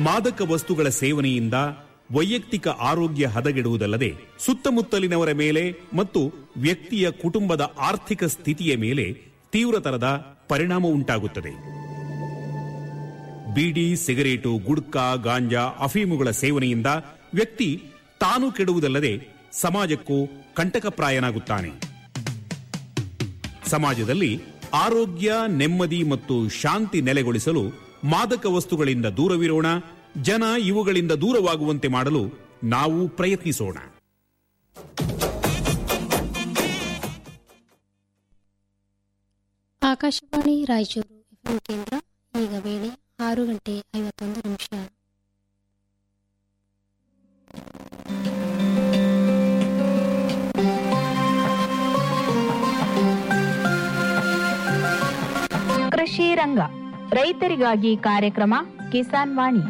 ಮಾದಕ ವಸ್ತುಗಳ ಸೇವನೆಯಿಂದ ವೈಯಕ್ತಿಕ ಆರೋಗ್ಯ ಹದಗೆಡುವುದಲ್ಲದೆ ಸುತ್ತಮುತ್ತಲಿನವರ ಮೇಲೆ ಮತ್ತು ವ್ಯಕ್ತಿಯ ಕುಟುಂಬದ ಆರ್ಥಿಕ ಸ್ಥಿತಿಯ ಮೇಲೆ ತೀವ್ರತರದ ಪರಿಣಾಮ ಉಂಟಾಗುತ್ತದೆ ಬೀಡಿ ಸಿಗರೇಟು ಗುಡ್ಕಾ ಗಾಂಜಾ ಅಫೀಮುಗಳ ಸೇವನೆಯಿಂದ ವ್ಯಕ್ತಿ ತಾನು ಕೆಡುವುದಲ್ಲದೆ ಸಮಾಜಕ್ಕೂ ಕಂಟಕಪ್ರಾಯನಾಗುತ್ತಾನೆ ಸಮಾಜದಲ್ಲಿ ಆರೋಗ್ಯ ನೆಮ್ಮದಿ ಮತ್ತು ಶಾಂತಿ ನೆಲೆಗೊಳಿಸಲು ಮಾದಕ ವಸ್ತುಗಳಿಂದ ದೂರವಿರೋಣ ಜನ ಇವುಗಳಿಂದ ದೂರವಾಗುವಂತೆ ಮಾಡಲು ನಾವು ಪ್ರಯತ್ನಿಸೋಣ ಆಕಾಶವಾಣಿ ರಾಯಚೂರು ಎಫ್ಎಂ ಕೇಂದ್ರ ಈಗ ವೇಳೆ ಆರು ಗಂಟೆ ಐವತ್ತೊಂದು ನಿಮಿಷ ಕೃಷಿ ರಂಗ ರೈತರಿಗಾಗಿ ಕಾರ್ಯಕ್ರಮ ಕಿಸಾನ್ ವಾಣಿ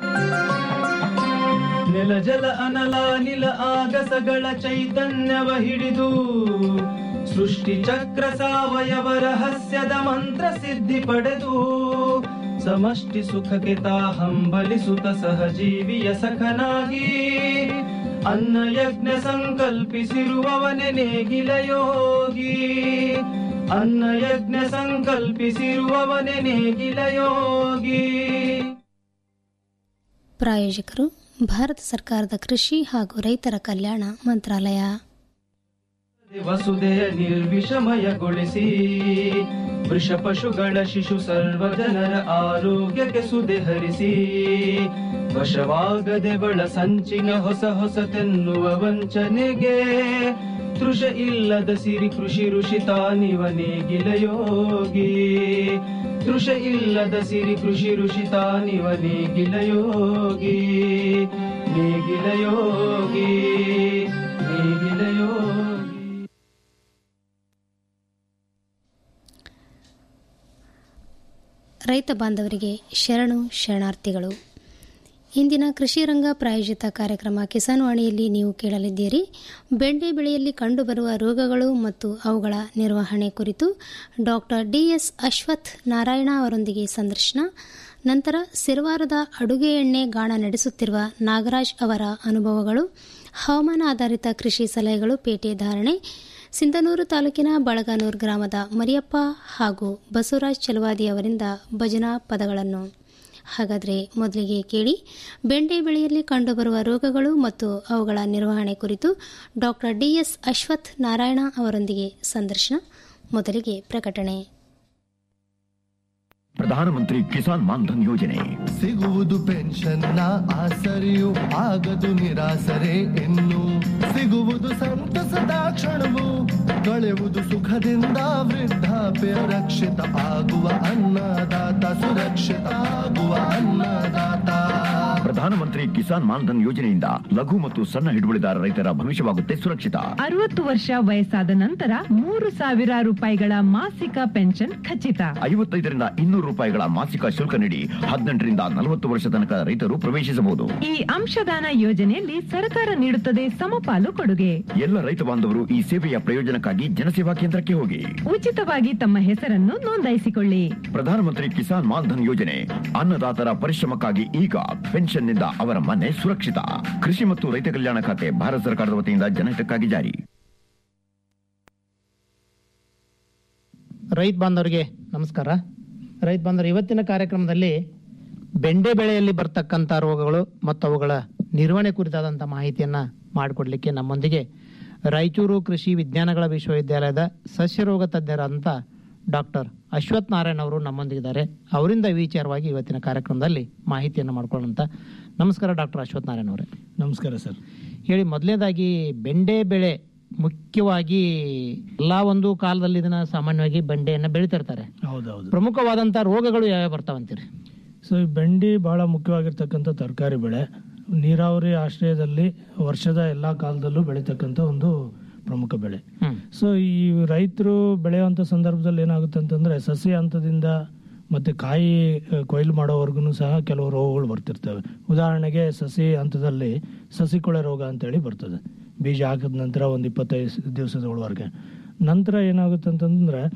ನೆಲ ಜಲ ಅನಲ ನಿಲ ಆಗಸಗಳ ಚೈತನ್ಯವ ಹಿಡಿದು ಸೃಷ್ಟಿ ಚಕ್ರ ಸಾವಯವ ರಹಸ್ಯದ ಮಂತ್ರ ಸಿದ್ಧಿ ಪಡೆದು ಸಮಷ್ಟಿ ಸುಖಕ್ಕೆ ತಾ ಹಂಬಲಿಸುತ್ತ ಸಹಜೀವಿಯ ಸಖನಾಗಿ ಅನ್ನ ಯಜ್ಞ ಸಂಕಲ್ಪಿಸಿರುವವನೆ ನೇಗಿಲ ಯೋಗಿ ಅನ್ನ ಯಜ್ಞ ಸಂಕಲ್ಪಿಸಿರುವವನೆ ನೇಗಿಲ ಯೋಗಿ ಪ್ರಾಯೋಜಕರು ಭಾರತ ಸರ್ಕಾರದ ಕೃಷಿ ಹಾಗೂ ರೈತರ ಕಲ್ಯಾಣ ಮಂತ್ರಾಲಯ ವಸುದೆಯ ನಿರ್ವಿಷಮಯಗೊಳಿಸಿ ವೃಷ ಪಶುಗಳ ಶಿಶು ಸರ್ವ ಜನರ ಆರೋಗ್ಯಕ್ಕೆ ಸುದೆ ಹರಿಸಿ ವಶವಾಗದೆ ಬಳ ಸಂಚಿನ ಹೊಸ ಹೊಸತೆನ್ನುವ ವಂಚನೆಗೆ ತೃಷ ಇಲ್ಲದ ಸಿರಿ ಕೃಷಿ ಋಷಿ ತಾನಿವ ನೇಗಿಲ ಯೋಗಿ ತೃಷ ಇಲ್ಲದ ಸಿರಿ ಕೃಷಿ ಋಷಿ ತಾನಿವ ನೇಗಿಲ ಯೋಗಿ ನೇಗಿಲ ಯೋಗಿ ನೇಗಿಲ ಯೋಗಿ ರೈತ ಬಾಂಧವರಿಗೆ ಶರಣು ಶರಣಾರ್ಥಿಗಳು ಇಂದಿನ ಕೃಷಿ ರಂಗ ಪ್ರಾಯೋಜಿತ ಕಾರ್ಯಕ್ರಮ ಕಿಸಾನ್ ವಾಣಿಯಲ್ಲಿ ನೀವು ಕೇಳಲಿದ್ದೀರಿ ಬೆಂಡೆ ಬೆಳೆಯಲ್ಲಿ ಕಂಡುಬರುವ ರೋಗಗಳು ಮತ್ತು ಅವುಗಳ ನಿರ್ವಹಣೆ ಕುರಿತು ಡಾಕ್ಟರ್ ಡಿಎಸ್ ಅಶ್ವಥ್ ನಾರಾಯಣ ಅವರೊಂದಿಗೆ ಸಂದರ್ಶನ ನಂತರ ಸಿರವಾರದ ಅಡುಗೆ ಎಣ್ಣೆ ಗಾಣ ನಡೆಸುತ್ತಿರುವ ನಾಗರಾಜ್ ಅವರ ಅನುಭವಗಳು ಹವಾಮಾನ ಆಧಾರಿತ ಕೃಷಿ ಸಲಹೆಗಳು ಪೇಟೆ ಧಾರಣೆ ಸಿಂಧನೂರು ತಾಲೂಕಿನ ಬಳಗಾನೂರ್ ಗ್ರಾಮದ ಮರಿಯಪ್ಪ ಹಾಗೂ ಬಸವರಾಜ್ ಚಲವಾದಿ ಅವರಿಂದ ಭಜನಾ ಪದಗಳನ್ನು ಹಾಗಾದರೆ ಮೊದಲಿಗೆ ಕೇಳಿ ಬೆಂಡೆ ಬೆಳೆಯಲ್ಲಿ ಕಂಡುಬರುವ ರೋಗಗಳು ಮತ್ತು ಅವುಗಳ ನಿರ್ವಹಣೆ ಕುರಿತು ಡಾಕ್ಟರ್ ಡಿಎಸ್ ಅಶ್ವಥ್ ನಾರಾಯಣ ಅವರೊಂದಿಗೆ ಸಂದರ್ಶನ ಮೊದಲಿಗೆ ಪ್ರಕಟಣೆ ಪ್ರಧಾನಮಂತ್ರಿ ಕಿಸಾನ್ ಮಾನ್ಧನ್ ಯೋಜನೆ ಸಿಗುವುದು ಪೆನ್ಷನ್ನ ಆಸರೆಯು ಆಗದು ನಿರಾಸರೆ ಇನ್ನು ಸಿಗುವುದು ಸಂತಸದ ಕ್ಷಣವು ಕಳೆಯುವುದು ಸುಖದಿಂದ ವೃದ್ಧಾಪ್ಯ ರಕ್ಷಿತ ಆಗುವ ಅನ್ನದಾತ ಸುರಕ್ಷಿತ ಆಗುವ ಅನ್ನದಾತ ಪ್ರಧಾನಮಂತ್ರಿ ಕಿಸಾನ್ ಮಾನ್ಧನ್ ಯೋಜನೆಯಿಂದ ಲಘು ಮತ್ತು ಸಣ್ಣ ಹಿಡುವಳಿದಾರ ರೈತರ ಭವಿಷ್ಯವಾಗುತ್ತೆ ಸುರಕ್ಷಿತ ಅರವತ್ತು ವರ್ಷ ವಯಸ್ಸಾದ ನಂತರ ಮೂರು ಸಾವಿರ ರೂಪಾಯಿಗಳ ಮಾಸಿಕ ಪೆನ್ಷನ್ ಖಚಿತ ಐವತ್ತೈದರಿಂದ ಇನ್ನೂರು ರೂಪಾಯಿಗಳ ಮಾಸಿಕ ಶುಲ್ಕ ನೀಡಿ ಹದಿನೆಂಟರಿಂದ ನಲವತ್ತು ವರ್ಷ ತನಕ ರೈತರು ಪ್ರವೇಶಿಸಬಹುದು ಈ ಅಂಶದಾನ ಯೋಜನೆಯಲ್ಲಿ ಸರ್ಕಾರ ನೀಡುತ್ತದೆ ಸಮಪಾಲು ಕೊಡುಗೆ ಎಲ್ಲ ರೈತ ಬಾಂಧವರು ಈ ಸೇವೆಯ ಪ್ರಯೋಜನಕ್ಕಾಗಿ ಜನಸೇವಾ ಕೇಂದ್ರಕ್ಕೆ ಹೋಗಿ ಉಚಿತವಾಗಿ ತಮ್ಮ ಹೆಸರನ್ನು ನೋಂದಾಯಿಸಿಕೊಳ್ಳಿ ಪ್ರಧಾನಮಂತ್ರಿ ಕಿಸಾನ್ ಮಾನ್ಧನ್ ಯೋಜನೆ ಅನ್ನದಾತರ ಪರಿಶ್ರಮಕ್ಕಾಗಿ ಈಗ ಪೆನ್ಷನ್ನಿಂದ ಅವರ ಮನೆ ಸುರಕ್ಷಿತ ಕೃಷಿ ಮತ್ತು ರೈತ ಕಲ್ಯಾಣ ಖಾತೆ ಭಾರತ ಸರ್ಕಾರದ ವತಿಯಿಂದ ಜನಹಿತಕ್ಕಾಗಿ ಜಾರಿ ರೈತ ಬಾಂಧವರಿಗೆ ನಮಸ್ಕಾರ ರೈತ ಬಾಂಧವರು ಇವತ್ತಿನ ಕಾರ್ಯಕ್ರಮದಲ್ಲಿ ಬೆಂಡೆ ಬೆಳೆಯಲ್ಲಿ ಬರ್ತಕ್ಕಂಥ ರೋಗಗಳು ಮತ್ತು ಅವುಗಳ ನಿರ್ವಹಣೆ ಕುರಿತಾದಂಥ ಮಾಹಿತಿಯನ್ನು ಮಾಡಿಕೊಡ್ಲಿಕ್ಕೆ ನಮ್ಮೊಂದಿಗೆ ರಾಯಚೂರು ಕೃಷಿ ವಿಜ್ಞಾನಗಳ ವಿಶ್ವವಿದ್ಯಾಲಯದ ಸಸ್ಯರೋಗ ತಜ್ಞರಾದಂಥ ಡಾಕ್ಟರ್ ಅಶ್ವಥ್ ನಾರಾಯಣ್ ಅವರು ನಮ್ಮೊಂದಿಗಿದ್ದಾರೆ ಅವರಿಂದ ಈ ವಿಚಾರವಾಗಿ ಇವತ್ತಿನ ಕಾರ್ಯಕ್ರಮದಲ್ಲಿ ಮಾಹಿತಿಯನ್ನು ಮಾಡ್ಕೊಳ್ಳೋಂಥ ನಮಸ್ಕಾರ ಡಾಕ್ಟರ್ ಅಶ್ವಥ್ ನಾರಾಯಣ್ ಅವರೇ ನಮಸ್ಕಾರ ಸರ್ ಹೇಳಿ ಮೊದಲನೇದಾಗಿ ಬೆಂಡೆ ಬೆಳೆ ಮುಖ್ಯವಾಗಿ ಎಲ್ಲ ಒಂದು ಕಾಲದಲ್ಲಿ ಇದನ್ನ ಸಾಮಾನ್ಯವಾಗಿ ಬೆಂಡೆಯನ್ನು ಬೆಳಿತಿರ್ತಾರೆ ಹೌದೌದು ಪ್ರಮುಖವಾದಂಥ ರೋಗಗಳು ಯಾವ್ಯಾವ ಬರ್ತಾವಂತೀರಿ ಸೊ ಈ ಬೆಂಡಿ ಬಹಳ ಮುಖ್ಯವಾಗಿರ್ತಕ್ಕಂಥ ತರಕಾರಿ ಬೆಳೆ ನೀರಾವರಿ ಆಶ್ರಯದಲ್ಲಿ ವರ್ಷದ ಎಲ್ಲ ಕಾಲದಲ್ಲೂ ಬೆಳೀತಕ್ಕಂಥ ಒಂದು ಪ್ರಮುಖ ಬೆಳೆ ಸೊ ಈ ರೈತರು ಬೆಳೆಯುವಂಥ ಸಂದರ್ಭದಲ್ಲಿ ಏನಾಗುತ್ತೆ ಅಂತಂದ್ರೆ ಸಸಿ ಹಂತದಿಂದ ಮತ್ತೆ ಕಾಯಿ ಅಹ್, ಕೊಯ್ಲು ಮಾಡೋವರೆಗೂ ಸಹ ಕೆಲವು ರೋಗಗಳು ಬರ್ತಿರ್ತವೆ ಉದಾಹರಣೆಗೆ ಸಸಿ ಹಂತದಲ್ಲಿ ಸಸಿ ಕೊಳೆ ರೋಗ ಅಂತೇಳಿ ಬರ್ತದೆ ಬೀಜ ಹಾಕಿದ ನಂತರ ಒಂದು ಇಪ್ಪತ್ತೈದು ದಿವಸದೊಳವರೆಗೆ ನಂತರ ಏನಾಗುತ್ತೆ ಅಂತಂದ್ರೆ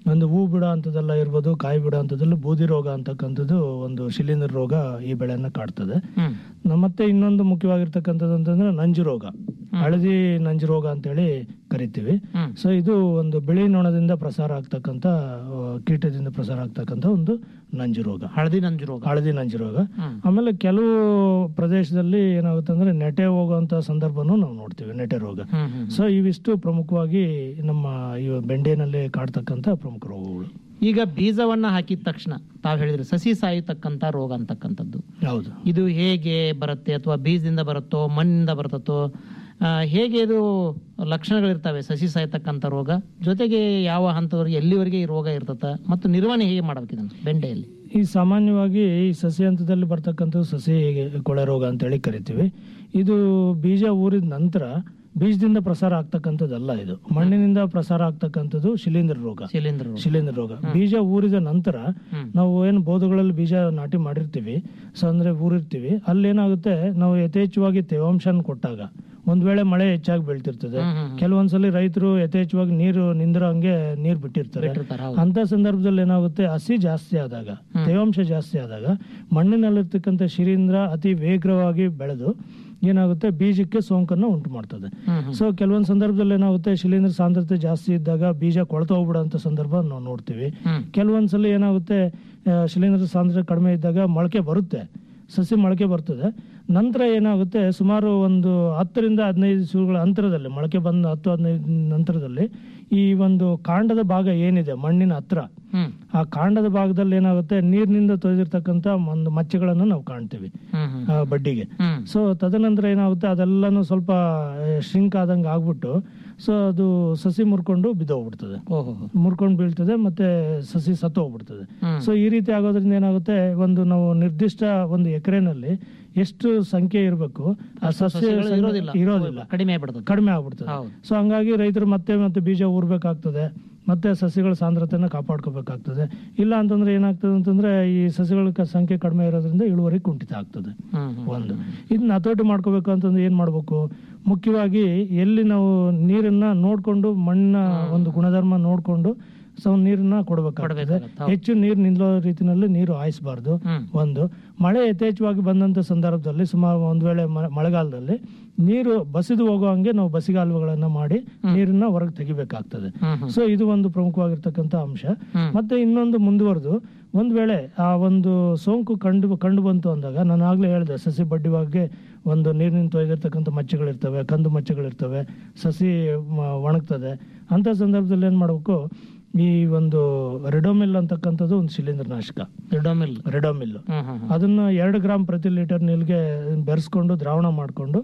ಒಂದು ಹೂ ಬಿಡೋ ಅಂಥದ್ದೆಲ್ಲ ಇರ್ಬೋದು ಕಾಯಿ ಬಿಡೋ ಅಂಥದ್ದಲ್ಲಿ ಬೂದಿ ರೋಗ ಅಂತಕ್ಕಂಥದ್ದು ಒಂದು ಶಿಲೀಂಧ್ರ ರೋಗ ಈ ಬೆಳೆಯನ್ನ ಕಾಡ್ತದೆ ನ- ಮತ್ತೆ ಇನ್ನೊಂದು ಮುಖ್ಯವಾಗಿರ್ತಕ್ಕಂಥದ್ದು ಅಂತಂದ್ರೆ ನಂಜು ರೋಗ ಹಳದಿ ನಂಜು ರೋಗ ಅಂತೇಳಿ ಕರಿತೀವಿ ಸೊ ಇದು ಒಂದು ಬಿಳಿ ನೊಣದಿಂದ ಪ್ರಸಾರ ಆಗ್ತಕ್ಕಂಥ ಆ, ಕೀಟದಿಂದ ಪ್ರಸಾರ ಆಗ್ತಕ್ಕಂಥ ಒಂದು ನಂಜು ರೋಗ ಹಳದಿ ನಂಜು ರೋಗ ಹಳದಿ ನಂಜು ರೋಗ ಆಮೇಲೆ ಕೆಲವು ಪ್ರದೇಶದಲ್ಲಿ ಏನಾಗುತ್ತೆ ಅಂದ್ರೆ ನೆಟೆ ಹೋಗುವಂತ ಸಂದರ್ಭನೂ ನಾವು ನೋಡ್ತೀವಿ ನೆಟೆ ರೋಗ ಸೊ ಇವಿಷ್ಟು ಪ್ರಮುಖವಾಗಿ ನಮ್ಮ ಈ ಬೆಂಡೆನಲ್ಲಿ ಕಾಡ್ತಕ್ಕಂಥ ಪ್ರಮುಖ ರೋಗಗಳು ಈಗ ಬೀಜವನ್ನ ಹಾಕಿದ ತಕ್ಷಣ ತಾವ್ ಹೇಳಿದ್ರಿ ಸಸಿ ಸಾಯತಕ್ಕಂತ ರೋಗ ಅಂತಕ್ಕಂಥದ್ದು ಹೌದು ಇದು ಹೇಗೆ ಬರುತ್ತೆ ಅಥವಾ ಬೀಜದಿಂದ ಬರುತ್ತೋ ಮಣ್ಣಿಂದ ಬರುತ್ತೋ ಆ, ಹೇಗೆ ಇದು ಲಕ್ಷಣಗಳಿರ್ತವೆ ಸಸಿ ಸಾಯ್ತಕ್ಕಂಥ ರೋಗ ಜೊತೆಗೆ ಯಾವ ಹಂತದವರೆಗೆ ಎಲ್ಲಿವರೆಗೆ ಈ ರೋಗ ಇರ್ತದ ಮತ್ತು ನಿರ್ವಹಣೆ ಹೇಗೆ ಮಾಡ್ಬೇಕು ಇದನ್ನು ಬೆಂಡೆಯಲ್ಲಿ ಈ ಸಾಮಾನ್ಯವಾಗಿ ಈ ಸಸಿ ಹಂತದಲ್ಲಿ ಬರ್ತಕ್ಕಂಥದ್ದು ಸಸಿ ಕೊಳೆ ರೋಗ ಅಂತೇಳಿ ಕರಿತೀವಿ ಇದು ಬೀಜ ಊರಿದ ನಂತರ ಬೀಜದಿಂದ ಪ್ರಸಾರ ಆಗ್ತಕ್ಕಂಥದ್ದಲ್ಲ ಇದು ಮಣ್ಣಿನಿಂದ ಪ್ರಸಾರ ಆಗ್ತಕ್ಕಂಥದ್ದು ಶಿಲೀಂಧ್ರ ರೋಗ ಶಿಲೀಂಧ್ರ ರೋಗ ಶಿಲೀಂಧ್ರ ರೋಗ ಬೀಜ ಊರಿದ ನಂತರ ನಾವು ಏನು ಬೋಧಗಳಲ್ಲಿ ಬೀಜ ನಾಟಿ ಮಾಡಿರ್ತೀವಿ ಸೊ ಅಂದ್ರೆ ಊರಿರ್ತೀವಿ ಅಲ್ಲಿ ಏನಾಗುತ್ತೆ ನಾವು ಯಥೇಚ್ಛವಾಗಿ ತೇವಾಂಶನ ಕೊಟ್ಟಾಗ ಒಂದ್ ವೇಳೆ ಮಳೆ ಹೆಚ್ಚಾಗಿ ಬೀಳ್ತಿರ್ತದೆ ಕೆಲವೊಂದ್ಸಲಿ ರೈತರು ಯಥೇಚ್ಛವಾಗಿ ನೀರು ನಿಂದಿರೋ ಹಂಗೆ ನೀರ್ ಬಿಟ್ಟಿರ್ತಾರೆ ಬಿಟ್ಟಿರ್ತಾರೆ, ಹೌದು. ಅಂತ ಸಂದರ್ಭದಲ್ಲಿ ಏನಾಗುತ್ತೆ ಹಸಿ ಜಾಸ್ತಿ ಆದಾಗ ತೇವಾಂಶ ಜಾಸ್ತಿ ಆದಾಗ ಮಣ್ಣಿನಲ್ಲಿರ್ತಕ್ಕಂಥ ಶಿಲೀಂಧ್ರ ಅತಿ ವೇಗವಾಗಿ ಬೆಳೆದು ಏನಾಗುತ್ತೆ ಬೀಜಕ್ಕೆ ಸೋಂಕನ್ನು ಉಂಟು ಮಾಡ್ತದೆ ಸೊ ಕೆಲವೊಂದು ಸಂದರ್ಭದಲ್ಲಿ ಏನಾಗುತ್ತೆ ಶಿಲೀಂಧ್ರ ಸಾಂದ್ರತೆ ಜಾಸ್ತಿ ಇದ್ದಾಗ ಬೀಜ ಕೊಳ್ತು ಹೋಗ್ಬಿಡೋಂಥ ಸಂದರ್ಭ ನಾವು ನೋಡ್ತೀವಿ ಕೆಲವೊಂದ್ಸಲಿ ಏನಾಗುತ್ತೆ ಆ, ಶಿಲೀಂಧ್ರ ಸಾಂದ್ರತೆ ಕಡಿಮೆ ಇದ್ದಾಗ ಮೊಳಕೆ ಬರುತ್ತೆ ಸಸಿ ಮೊಳಕೆ ಬರ್ತದೆ ನಂತರ ಏನಾಗುತ್ತೆ ಸುಮಾರು ಒಂದು ಹತ್ತರಿಂದ ಹದಿನೈದು ದಿವಸಗಳ ಅಂತರದಲ್ಲಿ ಮೊಳಕೆ ಬಂದ ಹತ್ತು ಹದಿನೈದು ನಂತರದಲ್ಲಿ ಈ ಒಂದು ಕಾಂಡದ ಭಾಗ ಏನಿದೆ ಮಣ್ಣಿನ ಹತ್ರ ಆ ಕಾಂಡದ ಭಾಗದಲ್ಲಿ ಏನಾಗುತ್ತೆ ನೀರಿನಿಂದ ತೊಯ್ದಿರ್ತಕ್ಕಂಥ ಒಂದು ಮಚ್ಚೆಗಳನ್ನು ನಾವು ಕಾಣ್ತೀವಿ ಆ ಬಡ್ಡಿಗೆ ಸೊ ತದನಂತರ ಏನಾಗುತ್ತೆ ಅದೆಲ್ಲಾನು ಸ್ವಲ್ಪ ಶಿಂಕ್ ಆದಂಗೆ ಆಗ್ಬಿಟ್ಟು ಸೊ ಅದು ಸಸಿ ಮುರ್ಕೊಂಡು ಬಿದ್ದೋಗ್ಬಿಡ್ತದೆ ಓಹೋ ಮುರ್ಕೊಂಡು ಬೀಳ್ತದೆ ಮತ್ತೆ ಸಸಿ ಸತ್ತು ಹೋಗ್ಬಿಡ್ತದೆ ಸೊ ಈ ರೀತಿ ಆಗೋದ್ರಿಂದ ಏನಾಗುತ್ತೆ ಒಂದು ನಾವು ನಿರ್ದಿಷ್ಟ ಒಂದು ಎಕರೆನಲ್ಲಿ ಎಷ್ಟು ಸಂಖ್ಯೆ ಇರಬೇಕು ಆ ಸಸ್ಯ ಸಸಿಗಳು ಸಂಖ್ಯೆ ಇರೋದಿಲ್ಲ ಇರೋದಿಲ್ಲ ಕಡಿಮೆ ಆಗ್ಬಿಡ್ತದೆ ಕಡಿಮೆ ಆಗ್ಬಿಡ್ತದೆ ಹೌದು. ಸೊ ಹಂಗಾಗಿ ರೈತರು ಮತ್ತೆ ಮತ್ತೆ ಬೀಜ ಊರ್ಬೇಕಾಗ್ತದೆ ಮತ್ತೆ ಸಸಿಗಳ ಸಾಂದ್ರತೆನ ಕಾಪಾಡ್ಕೋಬೇಕಾಗ್ತದೆ ಇಲ್ಲ ಅಂತಂದ್ರೆ ಏನಾಗ್ತದೆ ಅಂತಂದ್ರೆ ಈ ಸಸಿಗಳ ಕ- ಸಂಖ್ಯೆ ಕಡಿಮೆ ಇರೋದ್ರಿಂದ ಇಳುವರಿ ಕುಂಠಿತ ಆಗ್ತದೆ ಹ್ಮ್, ಹ್ಮ್. ಒಂದು ಇದನ್ನ ಹತೋಟಿ ಮಾಡ್ಕೋಬೇಕು ಅಂತಂದ್ರೆ ಏನ್ ಮಾಡ್ಬೇಕು ಮುಖ್ಯವಾಗಿ ಎಲ್ಲಿ ನಾವು ನೀರನ್ನ ನೋಡ್ಕೊಂಡು ಮಣ್ಣಿನ ಒಂದು ಗುಣಧರ್ಮ ನೋಡ್ಕೊಂಡು ಸೊ ನೀರನ್ನ ಕೊಡಬೇಕಾಗ್ತದೆ ಹೆಚ್ಚು ನೀರು ನಿಲ್ಲೋ ರೀತಿನಲ್ಲಿ ನೀರು ಹಾಯಿಸಬಾರ್ದು ಒಂದು ಮಳೆ ಯಥೇಚ್ಛವಾಗಿ ಬಂದಂತ ಸಂದರ್ಭದಲ್ಲಿ ಸುಮಾರು ಒಂದ್ ವೇಳೆ ಮ- ಮಳೆಗಾಲದಲ್ಲಿ ನೀರು ಬಸಿದು ಹೋಗೋ ಹಂಗೆ ನಾವು ಬಸಿಗಾಲುಗಳನ್ನ ಮಾಡಿ ನೀರನ್ನ ಹೊರಗೆ ತೆಗಿಬೇಕಾಗ್ತದೆ ಸೊ ಇದು ಒಂದು ಪ್ರಮುಖವಾಗಿರ್ತಕ್ಕಂಥ ಅಂಶ ಮತ್ತೆ ಇನ್ನೊಂದು ಮುಂದುವರೆದು ಒಂದ್ ವೇಳೆ ಆ ಒಂದು ಸೋಂಕು ಕಂಡು ಕಂಡು ಬಂತು ಅಂದಾಗ ನಾನು ಆಗ್ಲೇ ಹೇಳಿದೆ ಸಸಿ ಬಡ್ಡಿ ಬಗ್ಗೆ ಒಂದು ನೀರಿನಿಂದ ತೊಯ್ದಿರ್ತಕ್ಕಂಥ ಮಚ್ಚೆಗಳಿರ್ತವೆ ಕಂದು ಮಚ್ಚೆಗಳಿರ್ತವೆ ಸಸಿ ಮ- ಒಣಗ್ತದೆ ಅಂತ ಸಂದರ್ಭದಲ್ಲಿ ಏನ್ ಮಾಡ್ಬೇಕು ಈ ಒಂದು ರೆಡೋಮಿಲ್ ಅಂತಕ್ಕಂಥದ್ದು ಒಂದು ಶಿಲೀಂಧ್ರ ನಾಶಕ ರಿಡೋಮಿಲ್ ರೆಡೋಮಿಲ್ ಹ್ಮ್ ಹ್ಮ್ ಅದನ್ನ ಎರಡು ಗ್ರಾಮ್ ಪ್ರತಿ ಲೀಟರ್ ನೀರಿಗೆ ಬೆರೆಸ್ಕೊಂಡು ದ್ರಾವಣ ಮಾಡಿಕೊಂಡು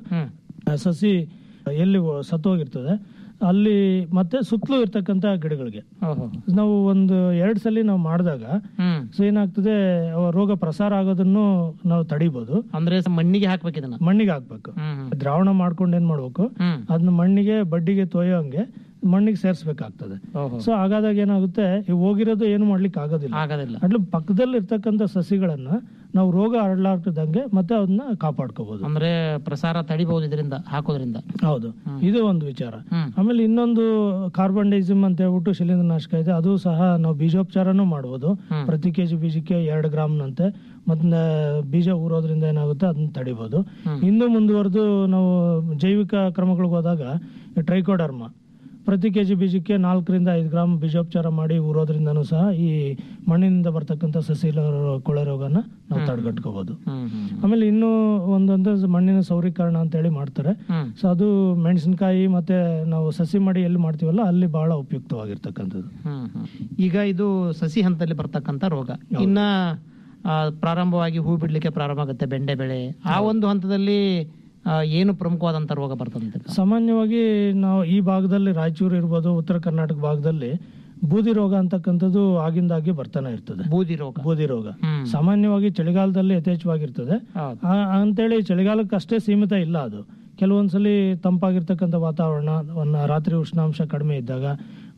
ಸಸಿ ಎಲ್ಲಿ ಸತ್ತೋಗಿರ್ತದೆ ಅಲ್ಲಿ ಮತ್ತೆ ಸುತ್ತಲೂ ಇರ್ತಕ್ಕಂಥ ಗಿಡಗಳಿಗೆ ಓಹೋ ನಾವು ಒಂದು ಎರಡು ಸಲ ನಾವು ಮಾಡಿದಾಗ ಹ್ಮ್ ಸೊ ಏನಾಗ್ತದೆ ಅವ ರೋಗ ಪ್ರಸಾರ ಆಗೋದನ್ನು ನಾವು ತಡಿಬಹುದು ಅಂದ್ರೆ ಮಣ್ಣಿಗೆ ಹಾಕ್ಬೇಕು ಇದನ್ನ ಮಣ್ಣಿಗೆ ಹಾಕ್ಬೇಕು ಹ್ಮ್ ಹ್ಮ್. ದ್ರಾವಣ ಮಾಡ್ಕೊಂಡು ಏನ್ ಮಾಡ್ಬೇಕು ಹ್ಮ್ ಅದನ್ನ ಮಣ್ಣಿಗೆ ಬಡ್ಡಿಗೆ ತೊಯ್ಯೋ ಹಂಗೆ ಮಣ್ಣಿಗೆ ಸೇರ್ಸ್ಬೇಕಾಗ್ತದೆ ಓಹೋ ಸೊ ಹಾಗಾದಾಗ ಏನಾಗುತ್ತೆ ಈ ಹೋಗಿರೋದು ಏನು ಮಾಡ್ಲಿಕ್ಕೆ ಆಗೋದಿಲ್ಲ ಆಗೋದಿಲ್ಲ ಅಟ್ಲ ಪಕ್ಕದಲ್ಲಿ ಇರ್ತಕ್ಕಂಥ ಸಸಿಗಳನ್ನ ನಾವು ರೋಗ ಹರಡಲಾರ್ದಂಗೆ ಮತ್ತೆ ಅದನ್ನ ಕಾಪಾಡ್ಕೋಬಹುದು ಅಂದ್ರೆ ಪ್ರಸಾರ ತಡಿಬಹುದು ಇದರಿಂದ ಹಾಕೋದ್ರಿಂದ ಹೌದು ಇದು ಒಂದು ವಿಚಾರ ಹ್ಮ್. ಆಮೇಲೆ ಇನ್ನೊಂದು ಕಾರ್ಬನ್ ಡೈಸಿಮ್ ಅಂತ ಹೇಳ್ಬಿಟ್ಟು ಶಿಲೀಂಧ್ರನಾಶಕ ಇದೆ ಅದು ಸಹ ನಾವು ಬೀಜೋಪಚಾರನೂ ಮಾಡ್ಬೋದು ಪ್ರತಿ ಕೆಜಿ ಬೀಜಕ್ಕೆ ಎರಡು ಗ್ರಾಮ್ನಂತೆ ಮತ್ತೆ ಬೀಜ ಊರೋದ್ರಿಂದ ಏನಾಗುತ್ತೆ ಅದನ್ನ ತಡಿಬಹುದು ಇನ್ನು ಮುಂದುವರೆದು ನಾವು ಜೈವಿಕ ಕ್ರಮಗಳಿಗೆ ಹೋದಾಗ ಟ್ರೈಕೋಡರ್ಮ ಪ್ರತಿ ಕೆಜಿ ಬೀಜಕ್ಕೆ ನಾಲ್ಕರಿಂದ ಐದು ಗ್ರಾಮ್ ಬೀಜೋಪಚಾರ ಮಾಡಿ ಊರೋದ್ರಿಂದನೂ ಸಹ ಈ ಮಣ್ಣಿನಿಂದ ಬರ್ತಕ್ಕಂಥ ಸಸಿ ಕೊಳೆ ರೋಗನ ನಾವು ತಡೆಗಟ್ಕೋಬಹುದು ಹ್ಮ್ ಹ್ಮ್ ಆಮೇಲೆ ಇನ್ನೂ ಒಂದೊಂದು ಮಣ್ಣಿನ ಸೌರೀಕರಣ ಅಂತ ಹೇಳಿ ಮಾಡ್ತಾರೆ ಹ್ಮ್. ಸೊ ಅದು ಮೆಣಸಿನಕಾಯಿ ಮತ್ತೆ ನಾವು ಸಸಿ ಮಾಡಿ ಎಲ್ಲಿ ಮಾಡ್ತೀವಲ್ಲ ಅಲ್ಲಿ ಬಹಳ ಉಪಯುಕ್ತವಾಗಿರ್ತಕ್ಕಂಥದ್ದು ಹ್ಮ್ ಹ್ಮ್. ಈಗ ಇದು ಸಸಿ ಹಂತದಲ್ಲಿ ಬರ್ತಕ್ಕಂಥ ರೋಗ ಇನ್ನ ಆ, ಪ್ರಾರಂಭವಾಗಿ ಹೂ ಬಿಡ್ಲಿಕ್ಕೆ ಪ್ರಾರಂಭ ಆಗುತ್ತೆ ಬೆಂಡೆ ಬೆಳೆ ಆ ಒಂದು ಹಂತದಲ್ಲಿ ಆ, ಏನು ಪ್ರಮುಖವಾದಂತ ರೋಗ ಬರ್ತದಂತೆ ಸಾಮಾನ್ಯವಾಗಿ ನಾವು ಈ ಭಾಗದಲ್ಲಿ ರಾಯಚೂರು ಇರ್ಬೋದು ಉತ್ತರ ಕರ್ನಾಟಕ ಭಾಗದಲ್ಲಿ ಬೂದಿ ರೋಗ ಅಂತಕ್ಕಂಥದ್ದು ಆಗಿಂದಾಗಿ ಬರ್ತಾನೆ ಇರ್ತದೆ ಬೂದಿ ರೋಗ ಬೂದಿ ರೋಗ ಹ್ಮ್. ಸಾಮಾನ್ಯವಾಗಿ ಚಳಿಗಾಲದಲ್ಲಿ ಯಥೇಚ್ಛವಾಗಿರ್ತದೆ ಹೌದು. ಆ- ಅಂತೇಳಿ ಚಳಿಗಾಲಕ್ಕೆ ಅಷ್ಟೇ ಸೀಮಿತ ಇಲ್ಲ ಅದು ಕೆಲವೊಂದ್ಸಲಿ ತಂಪಾಗಿರ್ತಕ್ಕಂಥ ವಾತಾವರಣ ಒಂದು ರಾತ್ರಿ ಉಷ್ಣಾಂಶ ಕಡಿಮೆ ಇದ್ದಾಗ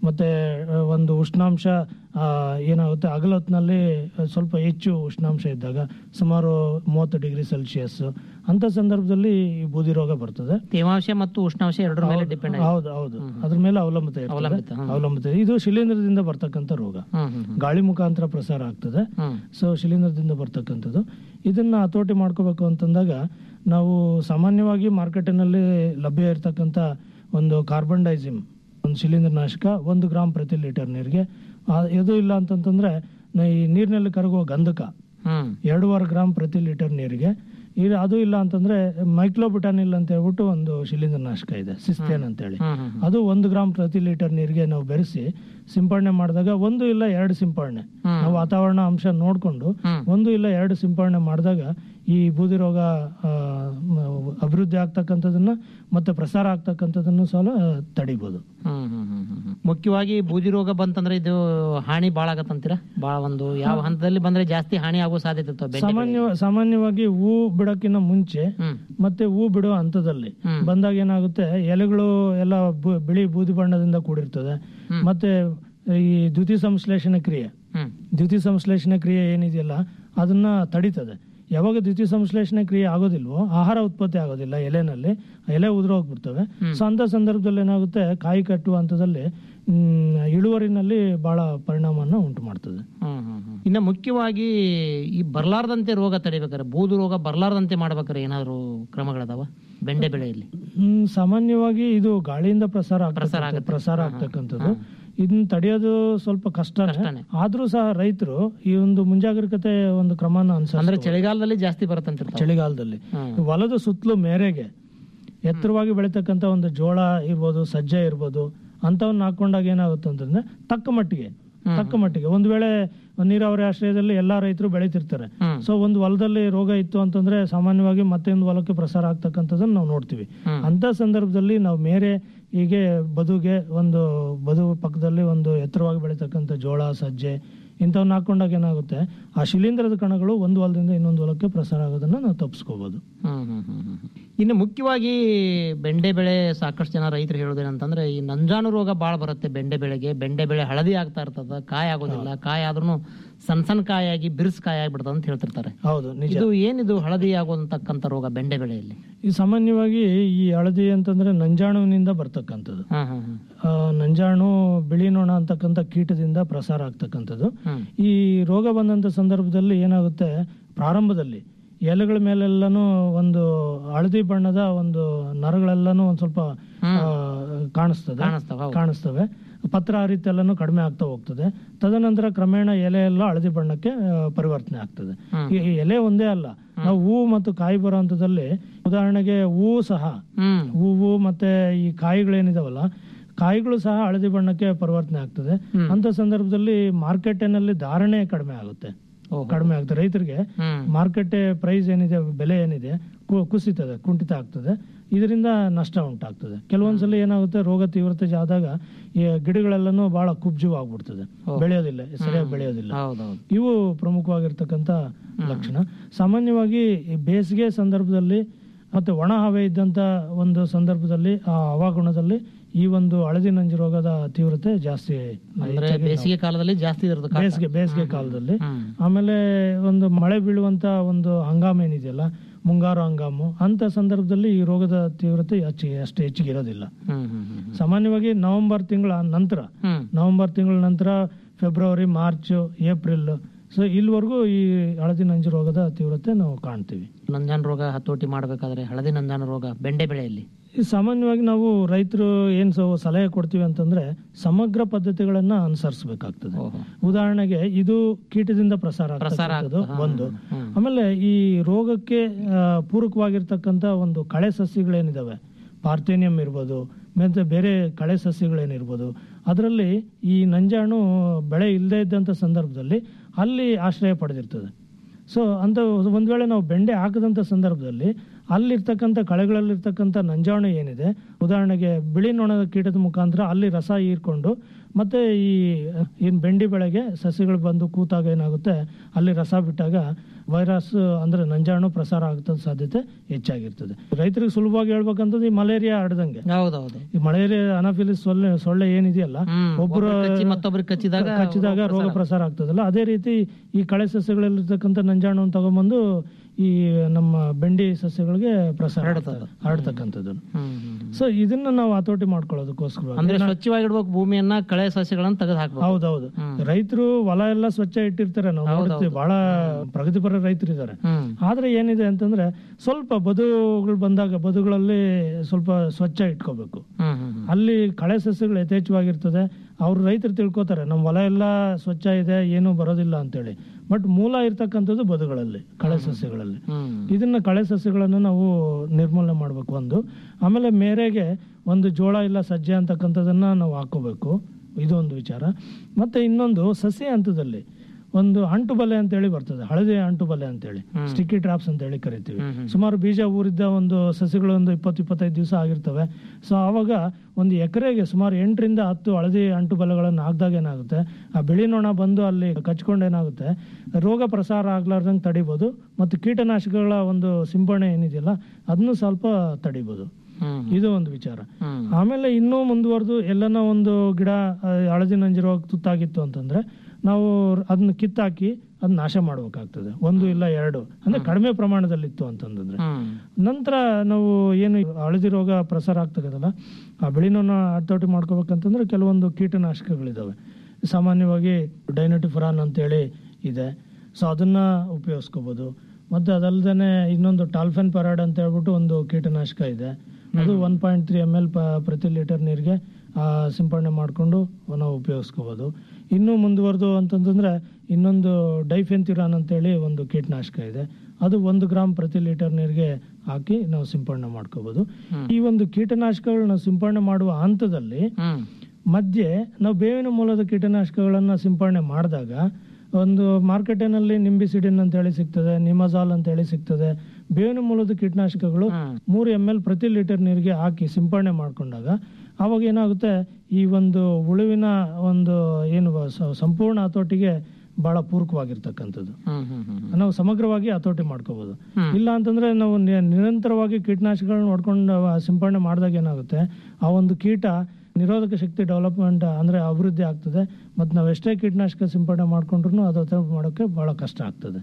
ಮತ್ತೆ ಆ, ಒಂದು ಉಷ್ಣಾಂಶ ಆ, ಏನಾಗುತ್ತೆ ಹಗಲೊತ್ತಿನಲ್ಲಿ ಸ್ವಲ್ಪ ಹೆಚ್ಚು ಉಷ್ಣಾಂಶ ಇದ್ದಾಗ ಸುಮಾರು ಮೂವತ್ತು ಡಿಗ್ರಿ ಸೆಲ್ಸಿಯಸ್ ಅಂತ ಸಂದರ್ಭದಲ್ಲಿ ಈ ಬೂದಿ ರೋಗ ಬರ್ತದೆ ತೇವಾಂಶ ಮತ್ತು ಉಷ್ಣಾಂಶ ಎರಡರ ಮೇಲೆ ಡಿಪೆಂಡ್ ಹೌದು ಹೌದು ಅದ್ರ ಮೇಲೆ ಅವಲಂಬಿತ ಇರ್ತದೆ. ಅವಲಂಬಿತ, ಹ್ಮ್. ಅವಲಂಬಿತ ಇದು ಶಿಲೀಂಧ್ರದಿಂದ ಬರ್ತಕ್ಕಂಥ ರೋಗ ಹ್ಮ್ ಹ್ಮ್ ಹ್ಮ್. ಗಾಳಿ ಮುಖಾಂತರ ಪ್ರಸಾರ ಆಗ್ತದೆ ಹ್ಮ್. ಸೊ ಶಿಲೀಂಧ್ರದಿಂದ ಬರ್ತಕ್ಕಂಥದ್ದು ಇದನ್ನ ಹತೋಟಿ ಮಾಡ್ಕೋಬೇಕು ಅಂತಂದಾಗ ನಾವು ಸಾಮಾನ್ಯವಾಗಿ ಮಾರ್ಕೆಟಿನಲ್ಲಿ ಲಭ್ಯ ಇರತಕ್ಕಂಥ ಒಂದು ಕಾರ್ಬನ್ ಡೈಸಿಮ್ ಒಂದು ಶಿಲೀಂಧ್ರನಾಶಕ ಒಂದು ಗ್ರಾಮ್ ಪ್ರತಿ ಲೀಟರ್ ನೀರಿಗೆ ಆ- ಇದು ಇಲ್ಲ ಅಂತಂತಂದ್ರೆ ನ- ಈ ನೀರಿನಲ್ಲಿ ಕರಗುವ ಗಂಧಕ ಹ್ಮ್ ಎರಡೂವರೆ ಗ್ರಾಮ್ ಪ್ರತಿ ಲೀಟರ್ ನೀರಿಗೆ ಇದು ಅದು ಇಲ್ಲ ಅಂತಂದ್ರೆ ಮೈಕ್ಲೋಬಿಟಾನಿಲ್ ಅಂತ ಹೇಳ್ಬಿಟ್ಟು ಒಂದು ಶಿಲೀಂಧ್ರನಾಶಕ ಇದೆ ಸಿಸ್ತೇನ್ ಅಂತೇಳಿ ಹ್ಮ್ ಹ್ಮ್ ಅದು ಒಂದು ಗ್ರಾಮ್ ಪ್ರತಿ ಲೀಟರ್ ನೀರಿಗೆ ನಾವು ಬೆರೆಸಿ ಸಿಂಪಡಣೆ ಮಾಡಿದಾಗ ಒಂದು ಇಲ್ಲ ಎರಡು ಸಿಂಪಡಣೆ ಹ್ಮ್. ನಾವು ವಾತಾವರಣ ಅಂಶ ನೋಡ್ಕೊಂಡು ಹ್ಮ್. ಒಂದು ಇಲ್ಲ ಎರಡು ಸಿಂಪಡಣೆ ಮಾಡಿದಾಗ ಈ ಬೂದಿ ರೋಗ ಆ, ಮ- ಅಭಿವೃದ್ಧಿ ಆಗ್ತಕ್ಕಂಥದನ್ನ ಮತ್ತೆ ಪ್ರಸಾರ ಆಗ್ತಕ್ಕಂಥದನ್ನು ಸಹ ತಡಿಬೋದು ಹ್ಮ್ ಹ್ಮ್ ಹ್ಮ್ ಹ್ಮ್ ಹ್ಮ್. ಮುಖ್ಯವಾಗಿ ಬೂದಿ ರೋಗ ಬಂತಂದ್ರೆ ಇದು ಹಾನಿ ಬಾಳ ಆಗತ್ತಂತೀರಾ ಬಾಳ ಒಂದು ಯಾವ ಹಂತದಲ್ಲಿ ಬಂದ್ರೆ ಜಾಸ್ತಿ ಹಾನಿ ಆಗೋ ಸಾಧ್ಯತೆ ಇರ್ತವೆ ಬೆಂಡೆ ಸಾಮಾನ್ಯ ಸಾಮಾನ್ಯವಾಗಿ ಹೂ ಬಿಡೋಕ್ಕಿಂತ ಮುಂಚೆ ಹ್ಮ್ ಮತ್ತೆ ಹೂ ಬಿಡೋ ಹಂತದಲ್ಲಿ ಹ್ಮ್. ಬಂದಾಗ ಏನಾಗುತ್ತೆ ಎಲೆಗಳು ಎಲ್ಲ ಬು- ಬಿಳಿ ಬೂದಿ ಬಣ್ಣದಿಂದ ಕೂಡಿರ್ತದೆ ಮತ್ತೆ ಈ ದ್ಯುತಿ ಸಂಶ್ಲೇಷಣೆ ಕ್ರಿಯೆ ಹ್ಮ್ ದ್ಯುತಿ ಸಂಶ್ಲೇಷಣೆ ಕ್ರಿಯೆ ಏನಿದೆಯಲ್ಲ ಅದನ್ನ ತಡೀತದೆ ಯಾವಾಗ ದ್ಯುತಿ ಸಂಶ್ಲೇಷಣೆ ಕ್ರಿಯೆ ಆಗೋದಿಲ್ವೋ ಆಹಾರ ಉತ್ಪತ್ತಿ ಆಗೋದಿಲ್ಲ ಎಲೆನಲ್ಲಿ ಎಲೆ ಉದುರೋಗ್ಬಿಡ್ತವೆ ಸೊ ಅಂತ ಸಂದರ್ಭದಲ್ಲಿ ಏನಾಗುತ್ತೆ ಕಾಯಿ ಕಟ್ಟುವ ಹಂತದಲ್ಲಿ ಮ್, ಇಳುವರಿನಲ್ಲಿ ಬಹಳ ಪರಿಣಾಮವನ್ನು ಉಂಟು ಮಾಡ್ತದೆ ಹ್ಮ್ ಹ್ಮ್ ಹ್ಮ್. ಇನ್ನ ಮುಖ್ಯವಾಗಿ ಈ ಬರ್ಲಾರ್ದಂತೆ ರೋಗ ತಡಿಬೇಕಾರೆ ಬೂದು ರೋಗ ಬರ್ಲಾರ್ದಂತೆ ಮಾಡ್ಬೇಕಾರೆ ಏನಾದ್ರು ಕ್ರಮಗಳದಾವ ಬೆಂಡೆ ಬೆಳೆಯಲ್ಲಿ ಹ್ಮ್, ಸಾಮಾನ್ಯವಾಗಿ ಇದು ಗಾಳಿಯಿಂದ ಪ್ರಸಾರ ಪ್ರಸಾರ ಆಗ್ತಕ್ಕಂಥ- ಆಗುತ್ತೆ. ಪ್ರಸಾರ ಹಾ, ಹಾ. ಆಗ್ತಕ್ಕಂಥದ್ದು ಇದನ್ನ ತಡೆಯೋದು ಸ್ವಲ್ಪ ಕಷ್ಟನೇ ಕಷ್ಟನೇ. ಆದ್ರೂ ಸಹ ರೈತರು ಈ ಒಂದು ಮುಂಜಾಗ್ರತೆ ಒಂದು ಕ್ರಮನ ಅಂದ್ರೆ ಅನುಸರಿಸ ಚಳಿಗಾಲದಲ್ಲಿ ಜಾಸ್ತಿ ಬರುತ್ತಂತ ಚಳಿಗಾಲದಲ್ಲಿ ಹ್ಮ್. ಹೊಲದ ಸುತ್ತಲೂ ಮೇರೆಗೆ ಎತ್ತರವಾಗಿ ಬೆಳೀತಕ್ಕಂಥ ಒಂದು ಜೋಳ ಇರ್ಬೋದು ಸಜ್ಜೆ ಇರ್ಬೋದು ಅಂಥವನ್ನ ಹಾಕೊಂಡಾಗ ಏನಾಗುತ್ತೆ ಅಂತಂದ್ರೆ ತಕ್ಕ ಮಟ್ಟಿಗೆ ತಕ್ಕ ಮಟ್ಟಿಗೆ ಒಂದು ವೇಳೆ ನೀರಾವರಿ ಆಶ್ರಯದಲ್ಲಿ ಎಲ್ಲಾ ರೈತರು ಬೆಳೀತಿರ್ತಾರೆ ಹ್ಮ್. ಸೊ ಒಂದು ಹೊಲದಲ್ಲಿ ರೋಗ ಇತ್ತು ಅಂತಂದ್ರೆ ಸಾಮಾನ್ಯವಾಗಿ ಮತ್ತೊಂದು ಹೊಲಕ್ಕೆ ಪ್ರಸಾರ ಆಗ್ತಕ್ಕಂಥದ್ದನ್ನ ನಾವು ನೋಡ್ತೀವಿ ಹ್ಮ್. ಅಂತ ಸಂದರ್ಭದಲ್ಲಿ ನಾವು ಮೇರೆ ಹೀಗೆ ಬದುಗೆ ಒಂದು ಬದು ಪಕ್ಕದಲ್ಲಿ ಒಂದು ಎತ್ತರವಾಗಿ ಬೆಳೀತಕ್ಕಂಥ ಜೋಳ ಸಜ್ಜೆ ಇಂಥವನ್ನ ಹಾಕೊಂಡಾಗ ಏನಾಗುತ್ತೆ ಆ ಶಿಲೀಂಧ್ರದ ಕಣಗಳು ಒಂದು ಹೊಲದಿಂದ ಇನ್ನೊಂದು ಹೊಲಕ್ಕೆ ಪ್ರಸಾರ ಆಗೋದನ್ನ ನಾವು ತಪ್ಪಿಸ್ಕೋಬಹುದು ಹ್ಮ್ ಹ್ಮ್ ಹ್ಮ್ ಹ್ಮ್ ಹ್ಮ್. ಇನ್ನು ಮುಖ್ಯವಾಗಿ ಬೆಂಡೆ ಬೆಳೆ ಸಾಕಷ್ಟು ಜನ ರೈತರು ಹೇಳೋದೇನಂತಂದ್ರೆ ಈ ನಂಜಾನು ರೋಗ ಬಾಳ ಬರುತ್ತೆ ಬೆಂಡೆ ಬೆಳೆಗೆ ಬೆಂಡೆ ಬೆಳೆ ಹಳದಿ ಆಗ್ತಾ ಇರ್ತದ ಕಾಯಿ ಆಗೋದಿಲ್ಲ ಕಾಯಿ ಆದ್ರೂ ಸಣ್ಣ ಸಣ್ಣ ಕಾಯಾಗಿ ಬಿರ್ಸ್ ಕಾಯಿ ಆಗ್ಬಿಡ್ತದ ಅಂತ ಹೇಳ್ತಿರ್ತಾರೆ ಹೌದು ನಿಜ ಇದು ಏನಿದು ಹಳದಿ ಆಗೋತಕ್ಕಂತ ರೋಗ ಬೆಂಡೆ ಬೆಳೆಯಲ್ಲಿ ಈ ಸಾಮಾನ್ಯವಾಗಿ ಈ ಹಳದಿ ಅಂತಂದ್ರೆ ನಂಜಾಣುವಿನಿಂದ ಬರ್ತಕ್ಕಂಥದ್ದು ಹ್ಮ್ ಹ್ಮ್ ಹ್ಮ್ ಆ, ನಂಜಾಣು ಬಿಳಿ ನೊಣ ಅಂತಕ್ಕಂಥ ಕೀಟದಿಂದ ಪ್ರಸಾರ ಆಗ್ತಕ್ಕಂಥದ್ದು ಹ್ಮ್. ಈ ರೋಗ ಬಂದಂತ ಸಂದರ್ಭದಲ್ಲಿ ಏನಾಗುತ್ತೆ ಪ್ರಾರಂಭದಲ್ಲಿ ಎಲೆಗಳ ಮೇಲೆಲ್ಲಾನು ಒಂದು ಹಳದಿ ಬಣ್ಣದ ಒಂದು ನರಗಳೆಲ್ಲಾನು ಒಂದ್ ಸ್ವಲ್ಪ ಆ, ಕಾಣಿಸ್ತದೆ ಕಾಣಿಸ್ತಾವ, ಹೌದು. ಕಾಣಿಸ್ತವೆ ಪತ್ರ ಹರಿತೆಲ್ಲನೂ ಕಡಿಮೆ ಆಗ್ತಾ ಹೋಗ್ತದೆ ತದನಂತರ ಕ್ರಮೇಣ ಎಲೆ ಎಲ್ಲ ಹಳದಿ ಬಣ್ಣಕ್ಕೆ ಆ, ಪರಿವರ್ತನೆ ಆಗ್ತದೆ ಹ್ಮ್. ಈ ಈ ಎಲೆ ಒಂದೇ ಅಲ್ಲ ನಾವು ಹೂವು ಮತ್ತು ಕಾಯಿ ಬರೋ ಹಂತದಲ್ಲಿ ಉದಾಹರಣೆಗೆ ಹೂವು ಸಹ ಹ್ಮ್ ಹೂವು ಮತ್ತೆ ಈ ಕಾಯಿಗಳೇನಿದಾವಲ್ಲ ಕಾಯಿಗಳು ಸಹ ಹಳದಿ ಬಣ್ಣಕ್ಕೆ ಪರಿವರ್ತನೆ ಆಗ್ತದೆ ಹ್ಮ್. ಅಂತ ಸಂದರ್ಭದಲ್ಲಿ ಮಾರ್ಕೆಟಿನಲ್ಲಿ ಧಾರಣೆ ಕಡಿಮೆ ಆಗುತ್ತೆ ಓಹೋ. ಕಡಿಮೆ ಆಗುತ್ತೆ ರೈತರಿಗೆ ಹ್ಮ್ ಮಾರ್ಕೆಟ್ ಪ್ರೈಸ್ ಏನಿದೆ ಬೆಲೆ ಏನಿದೆ ಕು- ಕುಸಿತದೆ ಕುಂಠಿತ ಆಗ್ತದೆ ಇದರಿಂದ ನಷ್ಟ ಉಂಟಾಗ್ತದೆ ಕೆಲವೊಂದ್ಸಲ ಏನಾಗುತ್ತೆ ರೋಗ ತೀವ್ರತೆ ಆದಾಗ ಈ ಗಿಡಗಳೆಲ್ಲನೂ ಬಹಳ ಕುಬ್ಜವಾಗ್ಬಿಡ್ತದೆ ಓ. ಬೆಳೆಯೋದಿಲ್ಲ ಸರಿಯಾಗಿ ಬೆಳೆಯೋದಿಲ್ಲ ಹೌದೌದು ಇವು ಪ್ರಮುಖವಾಗಿರ್ತಕ್ಕಂಥ ಲಕ್ಷಣ ಸಾಮಾನ್ಯವಾಗಿ ಈ ಬೇಸಿಗೆ ಸಂದರ್ಭದಲ್ಲಿ ಮತ್ತೆ ಒಣ ಹವೆ ಇದ್ದಂತ ಒಂದು ಸಂದರ್ಭದಲ್ಲಿ ಆ ಹವಾಗುಣದಲ್ಲಿ ಈ ಒಂದು ಹಳದಿ ನಂಜು ರೋಗದ ತೀವ್ರತೆ ಜಾಸ್ತಿ ಅಂದ್ರೆ ಹೆಚ್ಚಾಗಿ ಬೇಸಿಗೆ ಕಾಲದಲ್ಲಿ ಜಾಸ್ತಿ ಇರುತ್ತೆ ಕಾಟ. ಬೇಸಿಗೆ ಬೇಸಿಗೆ ಕಾಲದಲ್ಲಿ ಹ್ಮ್. ಆಮೇಲೆ ಒಂದು ಮಳೆ ಬೀಳುವಂತ ಒಂದು ಹಂಗಾಮ ಏನಿದೆಯಲ್ಲ ಮುಂಗಾರು ಹಂಗಾಮು ಅಂತ ಸಂದರ್ಭದಲ್ಲಿ ಈ ರೋಗದ ತೀವ್ರತೆ ಹೆಚ್ಚಿಗೆ ಅಷ್ಟು ಹೆಚ್ಚಿಗೆ ಇರೋದಿಲ್ಲ ಹ್ಮ್ ಹ್ಮ್ ಹ್ಮ್ ಹ್ಮ್. ಸಾಮಾನ್ಯವಾಗಿ ನವೆಂಬರ್ ತಿಂಗಳ ನಂತರ ಹ್ಮ್ ನವೆಂಬರ್ ತಿಂಗಳ ನಂತರ ಫೆಬ್ರವರಿ ಮಾರ್ಚ್ ಏಪ್ರಿಲ್ ಸೊ ಇಲ್ಲಿವರೆಗೂ ಈ ಹಳದಿ ನಂಜು ರೋಗದ ತೀವ್ರತೆ ನಾವು ಕಾಣ್ತೀವಿ ನಂಜಾನು ರೋಗ ಹತೋಟಿ ಮಾಡ್ಬೇಕಾದ್ರೆ ಹಳದಿ ನಂಜಾನು ರೋಗ ಬೆಂಡೆ ಬೆಳೆಯಲ್ಲಿ ಈ ಸಾಮಾನ್ಯವಾಗಿ ನಾವು ರೈತರು ಏನ್ ಸೊ ಸಲಹೆ ಕೊಡ್ತೀವಿ ಅಂತಂದ್ರೆ ಸಮಗ್ರ ಪದ್ಧತಿಗಳನ್ನ ಅನುಸರಿಸಬೇಕಾಗ್ತದೆ ಓಹೋ. ಉದಾಹರಣೆಗೆ ಇದು ಕೀಟದಿಂದ ಪ್ರಸಾರ ಪ್ರಸಾರ ಆಗ್ತಕ್ಕಂಥದ್ದು ಆಗ್ತದೆ. ಹಾ, ಒಂದು ಹ್ಮ್. ಆಮೇಲೆ ಈ ರೋಗಕ್ಕೆ ಆ, ಪೂರಕವಾಗಿರ್ತಕ್ಕಂಥ ಒಂದು ಕಳೆ ಸಸ್ಯಗಳೇನಿದಾವೆ ಪಾರ್ಥೇನಿಯಂ ಇರ್ಬೋದು ಮತ್ತೆ ಬೇರೆ ಕಳೆ ಸಸ್ಯಗಳೇನಿರ್ಬೋದು ಅದರಲ್ಲಿ ಈ ನಂಜಾಣು ಬೆಳೆ ಇಲ್ಲದೆ ಇದ್ದಂಥ ಸಂದರ್ಭದಲ್ಲಿ ಅಲ್ಲಿ ಆಶ್ರಯ ಪಡೆದಿರ್ತದೆ ಸೊ ಅಂತ ಒಂದ್ ವೇಳೆ ನಾವು ಬೆಂಡೆ ಹಾಕದಂಥ ಸಂದರ್ಭದಲ್ಲಿ ಅಲ್ಲಿರ್ತಕ್ಕಂಥ ಕಳೆಗಳಲ್ಲಿರ್ತಕ್ಕಂಥ ನಂಜಾಣು ಏನಿದೆ ಉದಾಹರಣೆಗೆ ಬಿಳಿ ನೊಣದ ಕೀಟದ ಮುಖಾಂತರ ಅಲ್ಲಿ ರಸ ಹೀರ್ಕೊಂಡು ಮತ್ತೆ ಈ ಏನು ಬೆಂಡಿ ಬೆಳೆಗೆ ಸಸ್ಯಗಳು ಬಂದು ಕೂತಾಗ ಏನಾಗುತ್ತೆ ಅಲ್ಲಿ ರಸ ಬಿಟ್ಟಾಗ ವೈರಸ್ ಅಂದ್ರೆ ನಂಜಾಣು ಪ್ರಸಾರ ಆಗದ ಸಾಧ್ಯತೆ ಹೆಚ್ಚಾಗಿರ್ತದೆ ರೈತರಿಗೆ ಸುಲಭವಾಗಿ ಹೇಳ್ಬೇಕಂತಂದ್ರೆ ಈ ಮಲೇರಿಯಾ ಹರಡ್ದಂಗೆ ಹೌದೌದು ಈ ಮಲೇರಿಯಾ ಅನಾಫಿಲಿಸ್ ಸೊಳ್ಳೆ ಸೊಳ್ಳೆ ಏನಿದೆಯಲ್ಲ ಒಬ್ಬರು ಮತ್ತೊಬ್ಬರಿಗೆ ಕಚ್ಚಿದಾಗ ಕಚ್ಚಿದಾಗ ರೋಗ ಪ್ರಸಾರ ಆಗ್ತದಲ್ಲ ಅದೇ ರೀತಿ ಈ ಕಳೆ ಸಸ್ಯಗಳಲ್ಲಿರ್ತಕ್ಕಂಥ ನಂಜಾಣು ತಗೊಂಬಂದು ಈ ನಮ್ಮ ಬೆಂಡಿ ಸಸ್ಯಗಳಿಗೆ ಪ್ರಸಾರ ಆಗ್ತದೆ, ಹರಡ್ತಕ್ಕಂಥದ್ದು ಸೊ ಇದನ್ನ ನಾವು ಹತೋಟಿ ಮಾಡ್ಕೊಳ್ಳೋದಕ್ಕೋಸ್ಕರ ಅಂದ್ರೆ ಸ್ವಚ್ಛವಾಗಿಡ್ಬೇಕು ಭೂಮಿಯನ್ನ ಕಳೆ ಸಸ್ಯಗಳನ್ನ ತೆಗೆದು ಹಾಕ್ಬೇಕು ಹೌದೌದು ರೈತರು ಹೊಲ ಎಲ್ಲ ಸ್ವಚ್ಛ ಇಟ್ಟಿರ್ತಾರೆ ನಾವು ನೋಡ್ತೀವಿ ಬಹಳ ಪ್ರಗತಿಪರ ರೈತರು ಇದ್ದಾರೆ ಆದ್ರೆ ಏನಿದೆ ಅಂತಂದ್ರೆ ಸ್ವಲ್ಪ ಬದುಗಳು ಬಂದಾಗ ಬದುಗಳಲ್ಲಿ ಸ್ವಲ್ಪ ಸ್ವಚ್ಛ ಇಟ್ಕೋಬೇಕು ಅಲ್ಲಿ ಕಳೆ ಸಸ್ಯಗಳು ಯಥೇಚ್ಛವಾಗಿರ್ತದೆ ಅವ್ರು ರೈತರು ತಿಳ್ಕೊತಾರೆ ನಮ್ಮ ಹೊಲ ಎಲ್ಲ ಸ್ವಚ್ಛ ಇದೆ ಏನೂ ಬರೋದಿಲ್ಲ ಅಂತೇಳಿ ಬಟ್ ಮೂಲ ಇರ್ತಕ್ಕಂಥದ್ದು ಬದುಗಳಲ್ಲಿ ಕಳೆ ಸಸ್ಯಗಳಲ್ಲಿ ಇದನ್ನ ಕಳೆ ಸಸ್ಯಗಳನ್ನು ನಾವು ನಿರ್ಮೂಲನೆ ಮಾಡಬೇಕು ಒಂದು ಆಮೇಲೆ ಮೇರೆಗೆ ಒಂದು ಜೋಳ ಇಲ್ಲ ಸಜ್ಜೆ ಅಂತಕ್ಕಂಥದ್ದನ್ನ ನಾವು ಹಾಕೋಬೇಕು ಇದು ಒಂದು ವಿಚಾರ ಮತ್ತೆ ಇನ್ನೊಂದು ಸಸ್ಯ ಹಂತದಲ್ಲಿ ಒಂದು ಅಂಟು ಬಲೆ ಅಂತೇಳಿ ಬರ್ತದೆ ಹಳದಿ ಅಂಟು ಬಲೆ ಅಂತೇಳಿ ಸ್ಟಿಕ್ಕಿ ಟ್ರಾಪ್ಸ್ ಅಂತ ಹೇಳಿ ಕರಿತೀವಿ ಸುಮಾರು ಬೀಜ ಊರಿದ್ದ ಒಂದು ಸಸ್ಯಗಳು ಒಂದು ಇಪ್ಪತ್ತು ಇಪ್ಪತ್ತೈದು ದಿವಸ ಆಗಿರ್ತವೆ ಸೊ ಆವಾಗ ಒಂದು ಎಕರೆಗೆ ಸುಮಾರು ಎಂಟರಿಂದ ಹತ್ತು ಹಳದಿ ಅಂಟು ಬಲೆಗಳನ್ನು ಹಾಕಿದಾಗ ಏನಾಗುತ್ತೆ ಆ ಬಿಳಿ ನೊಣ ಬಂದು ಅಲ್ಲಿ ಕಚ್ಕೊಂಡು ಏನಾಗುತ್ತೆ ರೋಗ ಪ್ರಸಾರ ಆಗ್ಲಾರ್ದಂಗೆ ತಡಿಬೋದು ಮತ್ತು ಕೀಟನಾಶಕಗಳ ಒಂದು ಸಿಂಪಡಣೆ ಏನಿದೆಯಲ್ಲ ಅದನ್ನು ಸ್ವಲ್ಪ ತಡಿಬೋದು ಇದು ಒಂದು ವಿಚಾರ ಆಮೇಲೆ ಇನ್ನೂ ಮುಂದುವರೆದು ಎಲ್ಲನ ಒಂದು ಗಿಡ ಆ, ಹಳದಿ ನಂಜಿರುವಾಗ ತುತ್ತಾಗಿತ್ತು ಅಂತಂದ್ರೆ ನಾವು ಅದನ್ನ ಕಿತ್ತಾಕಿ ಅದನ್ನ ನಾಶ ಮಾಡ್ಬೇಕಾಗ್ತದೆ ಒಂದು ಇಲ್ಲ ಎರಡು ಅಂದ್ರೆ ಕಡಿಮೆ ಪ್ರಮಾಣದಲ್ಲಿತ್ತು ಅಂತಂದ್ರೆ ನಂತರ ನಾವು ಏನು ಈ ಹಳದಿ ರೋಗ ಪ್ರಸಾರ ಆಗ್ತದಲ್ಲ ಆ ಬಿಳಿನೋನ ಹತೋಟಿ ಮಾಡ್ಕೋಬೇಕಂತಂದ್ರೆ ಕೆಲವೊಂದು ಕೀಟನಾಶಕಗಳಿದಾವೆ ಸಾಮಾನ್ಯವಾಗಿ ಡೈನಟಿಫರಾನ್ ಅಂತೇಳಿ ಇದೆ ಸೊ ಅದನ್ನ ಉಪಯೋಗಿಸ್ಕೋಬಹುದು ಮತ್ತೆ ಅದಲ್ದೇನೆ ಇನ್ನೊಂದು ಟಾಲ್ಫೆನ್ ಪರಾಡ್ ಅಂತ ಹೇಳ್ಬಿಟ್ಟು ಒಂದು ಕೀಟನಾಶಕ ಇದೆ ಅದು one point three m l ಪ್ರತಿ ಲೀಟರ್ ನೀರಿಗೆ ಸಿಂಪಡಣೆ ಮಾಡಿಕೊಂಡು ನಾವು ಉಪಯೋಗಿಸ್ಕೋಬೋದು ಇನ್ನೂ ಮುಂದುವರೆದು ಅಂತಂದ್ರೆ ಇನ್ನೊಂದು ಡೈಫೆನ್ತಿರಾನ್ ಅಂತೇಳಿ ಒಂದು ಕೀಟನಾಶಕ ಇದೆ ಅದು ಒಂದು ಗ್ರಾಮ್ ಪ್ರತಿ ಲೀಟರ್ ನೀರಿಗೆ ಹಾಕಿ ನಾವು ಸಿಂಪಡಣೆ ಮಾಡ್ಕೋಬಹುದು ಈ ಒಂದು ಕೀಟನಾಶಕಗಳನ್ನ ಸಿಂಪಡಣೆ ಮಾಡುವ ಹಂತದಲ್ಲಿ ಮಧ್ಯೆ ನಾವು ಬೇವಿನ ಮೂಲದ ಕೀಟನಾಶಕಗಳನ್ನ ಸಿಂಪಡಣೆ ಮಾಡಿದಾಗ ಒಂದು ಮಾರ್ಕೆಟಿನಲ್ಲಿ ನಿಂಬಿಸಿಡಿನ್ ಅಂತ ಹೇಳಿ ಸಿಗ್ತದೆ ನಿಮಜಾಲ್ ಅಂತ ಹೇಳಿ ಸಿಗ್ತದೆ ಬೇವಿನ ಮೂಲದ ಕೀಟನಾಶಕಗಳು ಮೂರು ಎಮ್ ಎಲ್ ಪ್ರತಿ ಲೀಟರ್ ನೀರಿಗೆ ಹಾಕಿ ಸಿಂಪಡಣೆ ಮಾಡ್ಕೊಂಡಾಗ ಅವಾಗ ಏನಾಗುತ್ತೆ ಈ ಒಂದು ಉಳುವಿನ ಒಂದು ಏನು ಸ- ಸಂಪೂರ್ಣ ಹತೋಟಿಗೆ ಬಹಳ ಪೂರಕವಾಗಿರ್ತಕ್ಕಂಥದ್ದು ನಾವು ಸಮಗ್ರವಾಗಿ ಹತೋಟಿ ಮಾಡ್ಕೋಬಹುದು ಇಲ್ಲ ಅಂತಂದ್ರೆ ನಾವು ನಿ- ನಿರಂತರವಾಗಿ ಕೀಟನಾಶಕಗಳನ್ನ ನೋಡ್ಕೊಂಡು ಸಿಂಪಡಣೆ ಮಾಡಿದಾಗ ಏನಾಗುತ್ತೆ ಆ ಒಂದು ಕೀಟ ನಿರೋಧಕ ಶಕ್ತಿ ಡೆವಲಪ್ಮೆಂಟ್ ಅಂದ್ರೆ ಅಭಿವೃದ್ಧಿ ಆಗ್ತದೆ ಮತ್ತು ನಾವು ಎಷ್ಟೇ ಕೀಟನಾಶಕ ಸಿಂಪಡಣೆ ಮಾಡ್ಕೊಂಡ್ರು ಅದು ಹತೋಟಿ ಮಾಡೋಕೆ ಬಹಳ ಕಷ್ಟ ಆಗ್ತದೆ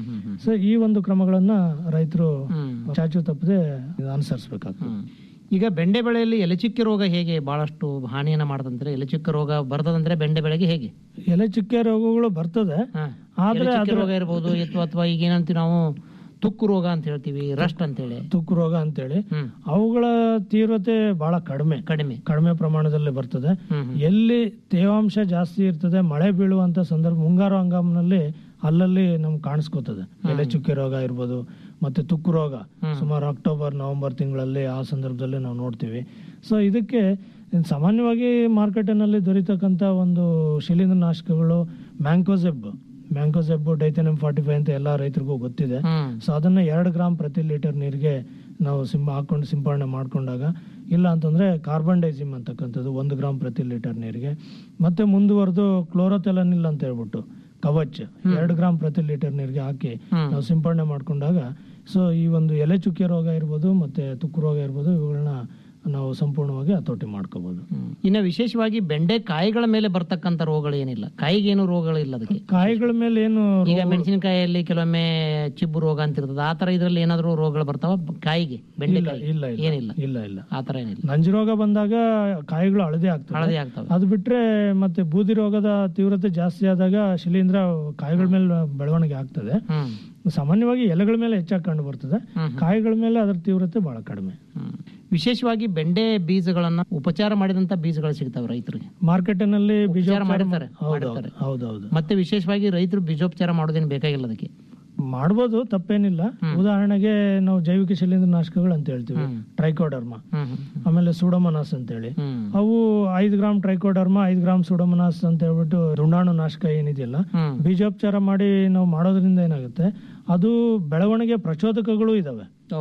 ಸೊ ಈ ಒಂದು ಕ್ರಮಗಳನ್ನ ರೈತರು ಚಾಚು ತಪ್ಪದೆ ಅನುಸರಿಸಬೇಕಾಗ್ತದೆ ಈಗ ಬೆಂಡೆ ಬೆಳೆಯಲ್ಲಿ ಎಲೆಚುಕ್ಕೆ ರೋಗ ಹೇಗೆ ಬಹಳಷ್ಟು ಹಾನಿಯನ್ನ ಮಾಡದಂದ್ರೆ ಎಲೆಚುಕ್ಕೆ ರೋಗ ಬರ್ತದಂದ್ರೆ ಬೆಂಡೆ ಬೆಳೆಗೆ ಹೇಗೆ ಎಲೆ ಚುಕ್ಕೆ ರೋಗಗಳು ಬರ್ತದೆ ಆದ್ರೆ ಎಲೆಚುಕ್ಕೆ ಅದ್ರ ರೋಗ ಇರ್ಬೋದು ಅಥವಾ ಅಥವಾ ಈಗ ಏನಂತೀವಿ ನಾವು ತುಕ್ಕು ರೋಗ ಅಂತ ಹೇಳ್ತೀವಿ ರಸ್ಟ್ ಅಂತೇಳಿ ತುಕ್ಕು ರೋಗ ಅಂತೇಳಿ ಅವುಗಳ ತೀವ್ರತೆ ಬಹಳ ಕಡಿಮೆ ಕಡಿಮೆ ಕಡಿಮೆ ಪ್ರಮಾಣದಲ್ಲಿ ಬರ್ತದೆ ಎಲ್ಲಿ ತೇವಾಂಶ ಜಾಸ್ತಿ ಇರ್ತದೆ ಮಳೆ ಬೀಳುವಂತ ಸಂದರ್ಭ ಮುಂಗಾರು ಹಂಗಾಮಿನಲ್ಲಿ ಅಲ್ಲಲ್ಲಿ ನಮ್ಗೆ ಕಾಣಿಸ್ಕೋತದೆ ಎಲೆ ಚುಕ್ಕೆ ರೋಗ ಇರ್ಬೋದು ಮತ್ತೆ ತುಕ್ಕು ರೋಗ ಸುಮಾರು ಅಕ್ಟೋಬರ್ ನವೆಂಬರ್ ತಿಂಗಳಲ್ಲಿ ಆ ಸಂದರ್ಭದಲ್ಲಿ ನಾವು ನೋಡ್ತೀವಿ ಸೊ ಇದಕ್ಕೆ ಸಾಮಾನ್ಯವಾಗಿ ಮಾರ್ಕೆಟಿನಲ್ಲಿ ದೊರೀತಕ್ಕಂಥ ಒಂದು ಶಿಲೀಂಧ್ರನಾಶಕಗಳು mancozeb mancozeb Dithane M forty five ಅಂತ ಎಲ್ಲ ರೈತರಿಗೂ ಗೊತ್ತಿದೆ ಸೊ ಅದನ್ನ ಎರಡು ಗ್ರಾಮ್ ಪ್ರತಿ ಲೀಟರ್ ನೀರಿಗೆ ನಾವು ಸಿಂಪ ಹಾಕೊಂಡು ಸಿಂಪಡಣೆ ಮಾಡ್ಕೊಂಡಾಗ ಇಲ್ಲ ಅಂತಂದ್ರೆ ಕಾರ್ಬನ್ ಡೈಸಿಮ್ ಅಂತಕ್ಕಂಥದ್ದು ಒಂದು ಗ್ರಾಮ್ ಪ್ರತಿ ಲೀಟರ್ ನೀರಿಗೆ ಮತ್ತೆ ಮುಂದುವರೆದು ಕ್ಲೋರೋಥೆಲನಿಲ್ ಅಂತ ಹೇಳ್ಬಿಟ್ಟು ಕವಚ್ ಎರಡು ಗ್ರಾಮ್ ಪ್ರತಿ ಲೀಟರ್ ನೀರಿಗೆ ಹಾಕಿ ನಾವು ಸಿಂಪಡಣೆ ಮಾಡ್ಕೊಂಡಾಗ ಸೊ ಈ ಒಂದು ಎಲೆ ಚುಕ್ಕೆ ರೋಗ ಇರ್ಬೋದು ಮತ್ತೆ ತುಕ್ಕು ರೋಗ ಇರ್ಬೋದು ಇವುಗಳನ್ನ ನಾವು ಸಂಪೂರ್ಣವಾಗಿ ಹತೋಟಿ ಮಾಡ್ಕೋಬಹುದು ಇನ್ನ ವಿಶೇಷವಾಗಿ ಬೆಂಡೆ ಕಾಯಿಗಳ ಮೇಲೆ ಬರ್ತಕ್ಕಂಥ ರೋಗಗಳು ಏನಿಲ್ಲ ಕಾಯಿಗೇನು ರೋಗಗಳು ಇಲ್ಲ ಅದಕ್ಕೆ ಕಾಯಿಗಳ ಮೇಲೆ ಏನು ಈಗ ಮೆಣಸಿನಕಾಯಿಯಲ್ಲಿ ಕೆಲವೊಮ್ಮೆ ಚಿಬ್ಬು ರೋಗ ಅಂತ ಇರ್ತದೆ ಆ ತರ ಇದ್ರಲ್ಲಿ ಏನಾದ್ರು ರೋಗಗಳು ಬರ್ತಾವ ಕಾಯಿಗೆ ಬೆಂಡೆಕಾಯಿ ಇಲ್ಲ ಇಲ್ಲ ಏನಿಲ್ಲ ಇಲ್ಲ ಇಲ್ಲ ಆ ತರ ಏನಿಲ್ಲ ನಂಜು ರೋಗ ಬಂದಾಗ ಕಾಯಿಗಳು ಹಳದಿ ಆಗ್ತವೆ ಹಳದಿ ಆಗ್ತವೆ ಅದು ಬಿಟ್ರೆ ಮತ್ತೆ ಬೂದಿ ರೋಗದ ತೀವ್ರತೆ ಜಾಸ್ತಿ ಆದಾಗ ಶಿಲೀಂಧ್ರ ಕಾಯಿಗಳ ಮೇಲೆ ಬೆಳವಣಿಗೆ ಆಗ್ತದೆ ಸಾಮಾನ್ಯವಾಗಿ ಎಲೆಗಳ ಮೇಲೆ ಹೆಚ್ಚಾಗಿ ಕಂಡು ಬರ್ತದೆ ಕಾಯಿಗಳ ಮೇಲೆ ಅದರ ತೀವ್ರತೆ ಬಹಳ ಕಡಿಮೆ ವಿಶೇಷವಾಗಿ ಬೆಂಡೆ ಬೀಜಗಳನ್ನ ಉಪಚಾರ ಮಾಡಿದಂತ ಬೀಜಗಳು ಸಿಗ್ತಾವೆ ರೈತರಿಗೆ ಮಾರ್ಕೆಟಿನಲ್ಲಿ ಉಪಚಾರ ಮಾಡಿರ್ತಾರೆ ಹೌದೌದು ಮಾಡಿರ್ತಾರೆ. ಹೌದೌದು ಮತ್ತೆ ವಿಶೇಷವಾಗಿ ರೈತರು ಬೀಜೋಪಚಾರ ಮಾಡೋದೇನು ಬೇಕಾಗಿಲ್ಲ ಅದಕ್ಕೆ ಮಾಡ್ಬೋದು ತಪ್ಪೇನಿಲ್ಲ ಉದಾಹರಣೆಗೆ ನಾವು ಜೈವಿಕ ಶಿಲೀಂಧ್ರನಾಶಕಗಳು ಅಂತ ಹೇಳ್ತೀವಿ ಟ್ರೈಕೋಡರ್ಮ ಆಮೇಲೆ ಸೂಡೋಮನಾಸ್ ಅಂತೇಳಿ ಅವು ಐದು ಗ್ರಾಮ್ ಟ್ರೈಕೋಡರ್ಮ ಐದು ಗ್ರಾಮ್ ಸೂಡೋಮನಾಸ್ ಅಂತ ಹೇಳ್ಬಿಟ್ಟು ರುಣಾಣು ನಾಶಕ ಏನಿದೆಯಲ್ಲ ಬೀಜೋಪಚಾರ ಮಾಡಿ ನಾವು ಮಾಡೋದ್ರಿಂದ ಏನಾಗುತ್ತೆ ಅದು ಬೆಳವಣಿಗೆ ಪ್ರಚೋದಕಗಳು ಇದಾವೆ ಓಹೋ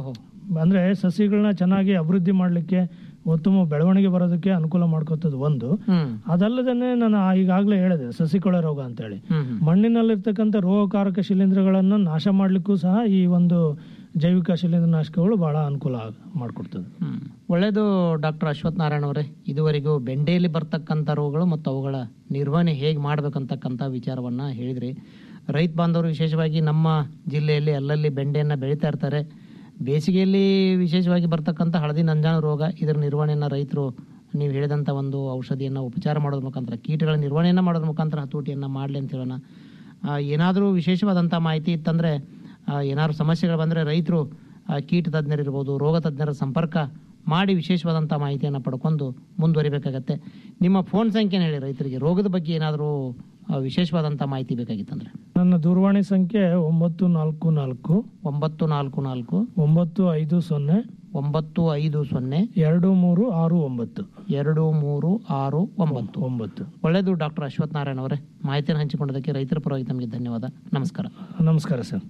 ಅಂದರೆ ಸಸಿಗಳನ್ನ ಚೆನ್ನಾಗಿ ಅಭಿವೃದ್ಧಿ ಮಾಡಲಿಕ್ಕೆ ಉತ್ತಮ ಬೆಳವಣಿಗೆ ಬರೋದಕ್ಕೆ ಅನುಕೂಲ ಮಾಡ್ಕೊತದ್ದು ಒಂದು ಹ್ಮ್ ಅದಲ್ಲದೇ ನಾನು ಈಗಾಗಲೇ ಹೇಳಿದೆ ಸಸಿಕೊಳೆ ರೋಗ ಅಂತೇಳಿ ಹ್ಮ್ ಹ್ಮ್. ಮಣ್ಣಿನಲ್ಲಿರ್ತಕ್ಕಂಥ ರೋಗಕಾರಕ ಶಿಲೀಂಧ್ರಗಳನ್ನು ನಾಶ ಮಾಡಲಿಕ್ಕೂ ಸಹ ಈ ಒಂದು ಜೈವಿಕ ಶಿಲೀಂಧ್ರನಾಶಕಗಳು ಬಹಳ ಅನುಕೂಲ ಆಗ್- ಮಾಡಿಕೊಡ್ತದೆ ಹ್ಮ್. ಒಳ್ಳೆಯದು ಡಾಕ್ಟರ್ ಅಶ್ವಥ್ ನಾರಾಯಣ ಅವರೇ ಇದುವರೆಗೂ ಬೆಂಡೆಯಲ್ಲಿ ಬರ್ತಕ್ಕಂಥ ರೋಗಗಳು ಮತ್ತು ಅವುಗಳ ನಿರ್ವಹಣೆ ಹೇಗೆ ಮಾಡ್ಬೇಕಂತಕ್ಕಂಥ ವಿಚಾರವನ್ನು ಹೇಳಿದ್ರಿ ರೈತ ಬಾಂಧವರು ವಿಶೇಷವಾಗಿ ನಮ್ಮ ಜಿಲ್ಲೆಯಲ್ಲಿ ಅಲ್ಲಲ್ಲಿ ಬೆಂಡೆಯನ್ನು ಬೆಳೀತಾ ಇರ್ತಾರೆ ಬೇಸಿಗೆಯಲ್ಲಿ ವಿಶೇಷವಾಗಿ ಬರ್ತಕ್ಕಂಥ ಹಳದಿ ನಂಜಾನು ರೋಗ ಇದರ ನಿರ್ವಹಣೆಯನ್ನು ರೈತರು ನೀವು ಹೇಳಿದಂಥ ಒಂದು ಔಷಧಿಯನ್ನು ಉಪಚಾರ ಮಾಡೋದ್ರ ಮುಖಾಂತರ ಕೀಟಗಳ ನಿರ್ವಹಣೆಯನ್ನು ಮಾಡೋದ್ರ ಮುಖಾಂತರ ಹತೋಟಿಯನ್ನು ಮಾಡಲಿ ಅಂತ ಹೇಳೋಣ ಏನಾದರೂ ವಿಶೇಷವಾದಂಥ ಮಾಹಿತಿ ಇತ್ತಂದರೆ ಏನಾದ್ರು ಸಮಸ್ಯೆಗಳು ಬಂದರೆ ರೈತರು ಆ, ಕೀಟ ತಜ್ಞರಿರ್ಬೋದು ರೋಗ ತಜ್ಞರ ಸಂಪರ್ಕ ಮಾಡಿ ವಿಶೇಷವಾದಂಥ ಮಾಹಿತಿಯನ್ನು ಪಡ್ಕೊಂಡು ಮುಂದುವರಿಬೇಕಾಗತ್ತೆ ನಿಮ್ಮ ಫೋನ್ ಸಂಖ್ಯೆನ ಹೇಳಿ ರೈತರಿಗೆ ರೋಗದ ಬಗ್ಗೆ ಏನಾದರೂ ವಿಶೇಷವಾದಂಥ ಮಾಹಿತಿ ಬೇಕಾಗಿತ್ತಂದ್ರೆ ನನ್ನ ದೂರವಾಣಿ ಸಂಖ್ಯೆ ಒಂಬತ್ತು ನಾಲ್ಕು ನಾಲ್ಕು ಒಂಬತ್ತು ನಾಲ್ಕು ನಾಲ್ಕು ಒಂಬತ್ತು ಐದು ಸೊನ್ನೆ ಒಂಬತ್ತು ಐದು ಸೊನ್ನೆ ಎರಡು ಮೂರು ಆರು ಒಂಬತ್ತು ಎರಡು ಮೂರು ಆರು ಒಂಬತ್ತು ಒಂಬತ್ತು ಒಳ್ಳೆಯದು ಡಾಕ್ಟರ್ ಅಶ್ವಥ್ ನಾರಾಯಣ ಅವರೇ ಮಾಹಿತಿಯನ್ನು ಹಂಚಿಕೊಂಡದಕ್ಕೆ ರೈತರ ಪರವಾಗಿ ತಮಗೆ ಧನ್ಯವಾದ ನಮಸ್ಕಾರ ನಮಸ್ಕಾರ ಸರ್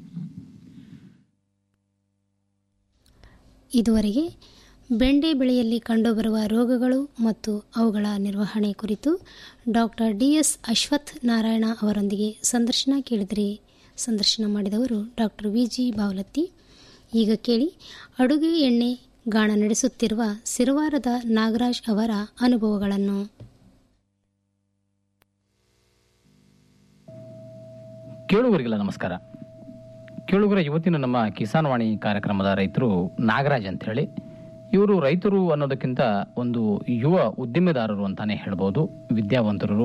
ಇದುವರೆಗೆ ಬೆಂಡೆ ಬೆಳೆಯಲ್ಲಿ ಕಂಡುಬರುವ ರೋಗಗಳು ಮತ್ತು ಅವುಗಳ ನಿರ್ವಹಣೆ ಕುರಿತು doctor D S Ashwath Narayana ಅವರೊಂದಿಗೆ ಸಂದರ್ಶನ ಕೇಳಿದ್ರಿ ಸಂದರ್ಶನ ಮಾಡಿದವರು ಡಾಕ್ಟರ್ ವಿ ಜಿ ಬಾವಲತ್ತಿ ಈಗ ಕೇಳಿ ಅಡುಗೆ ಎಣ್ಣೆ ಗಾಣ ನಡೆಸುತ್ತಿರುವ ಸಿರವಾರದ ನಾಗರಾಜ್ ಅವರ ಅನುಭವಗಳನ್ನು ಕೇಳುಗರಿಗೆಲ್ಲ ನಮಸ್ಕಾರ ಕೇಳುಗರ ಇವತ್ತಿನ ನಮ್ಮ ಕಿಸಾನ್ ವಾಣಿ ಕಾರ್ಯಕ್ರಮದ ರೈತರು ನಾಗರಾಜ್ ಅಂತ ಹೇಳಿ ಇವರು ರೈತರು ಅನ್ನೋದಕ್ಕಿಂತ ಒಂದು ಯುವ ಉದ್ದಿಮೆದಾರರು ಅಂತಾನೆ ಹೇಳ್ಬೋದು ವಿದ್ಯಾವಂತರು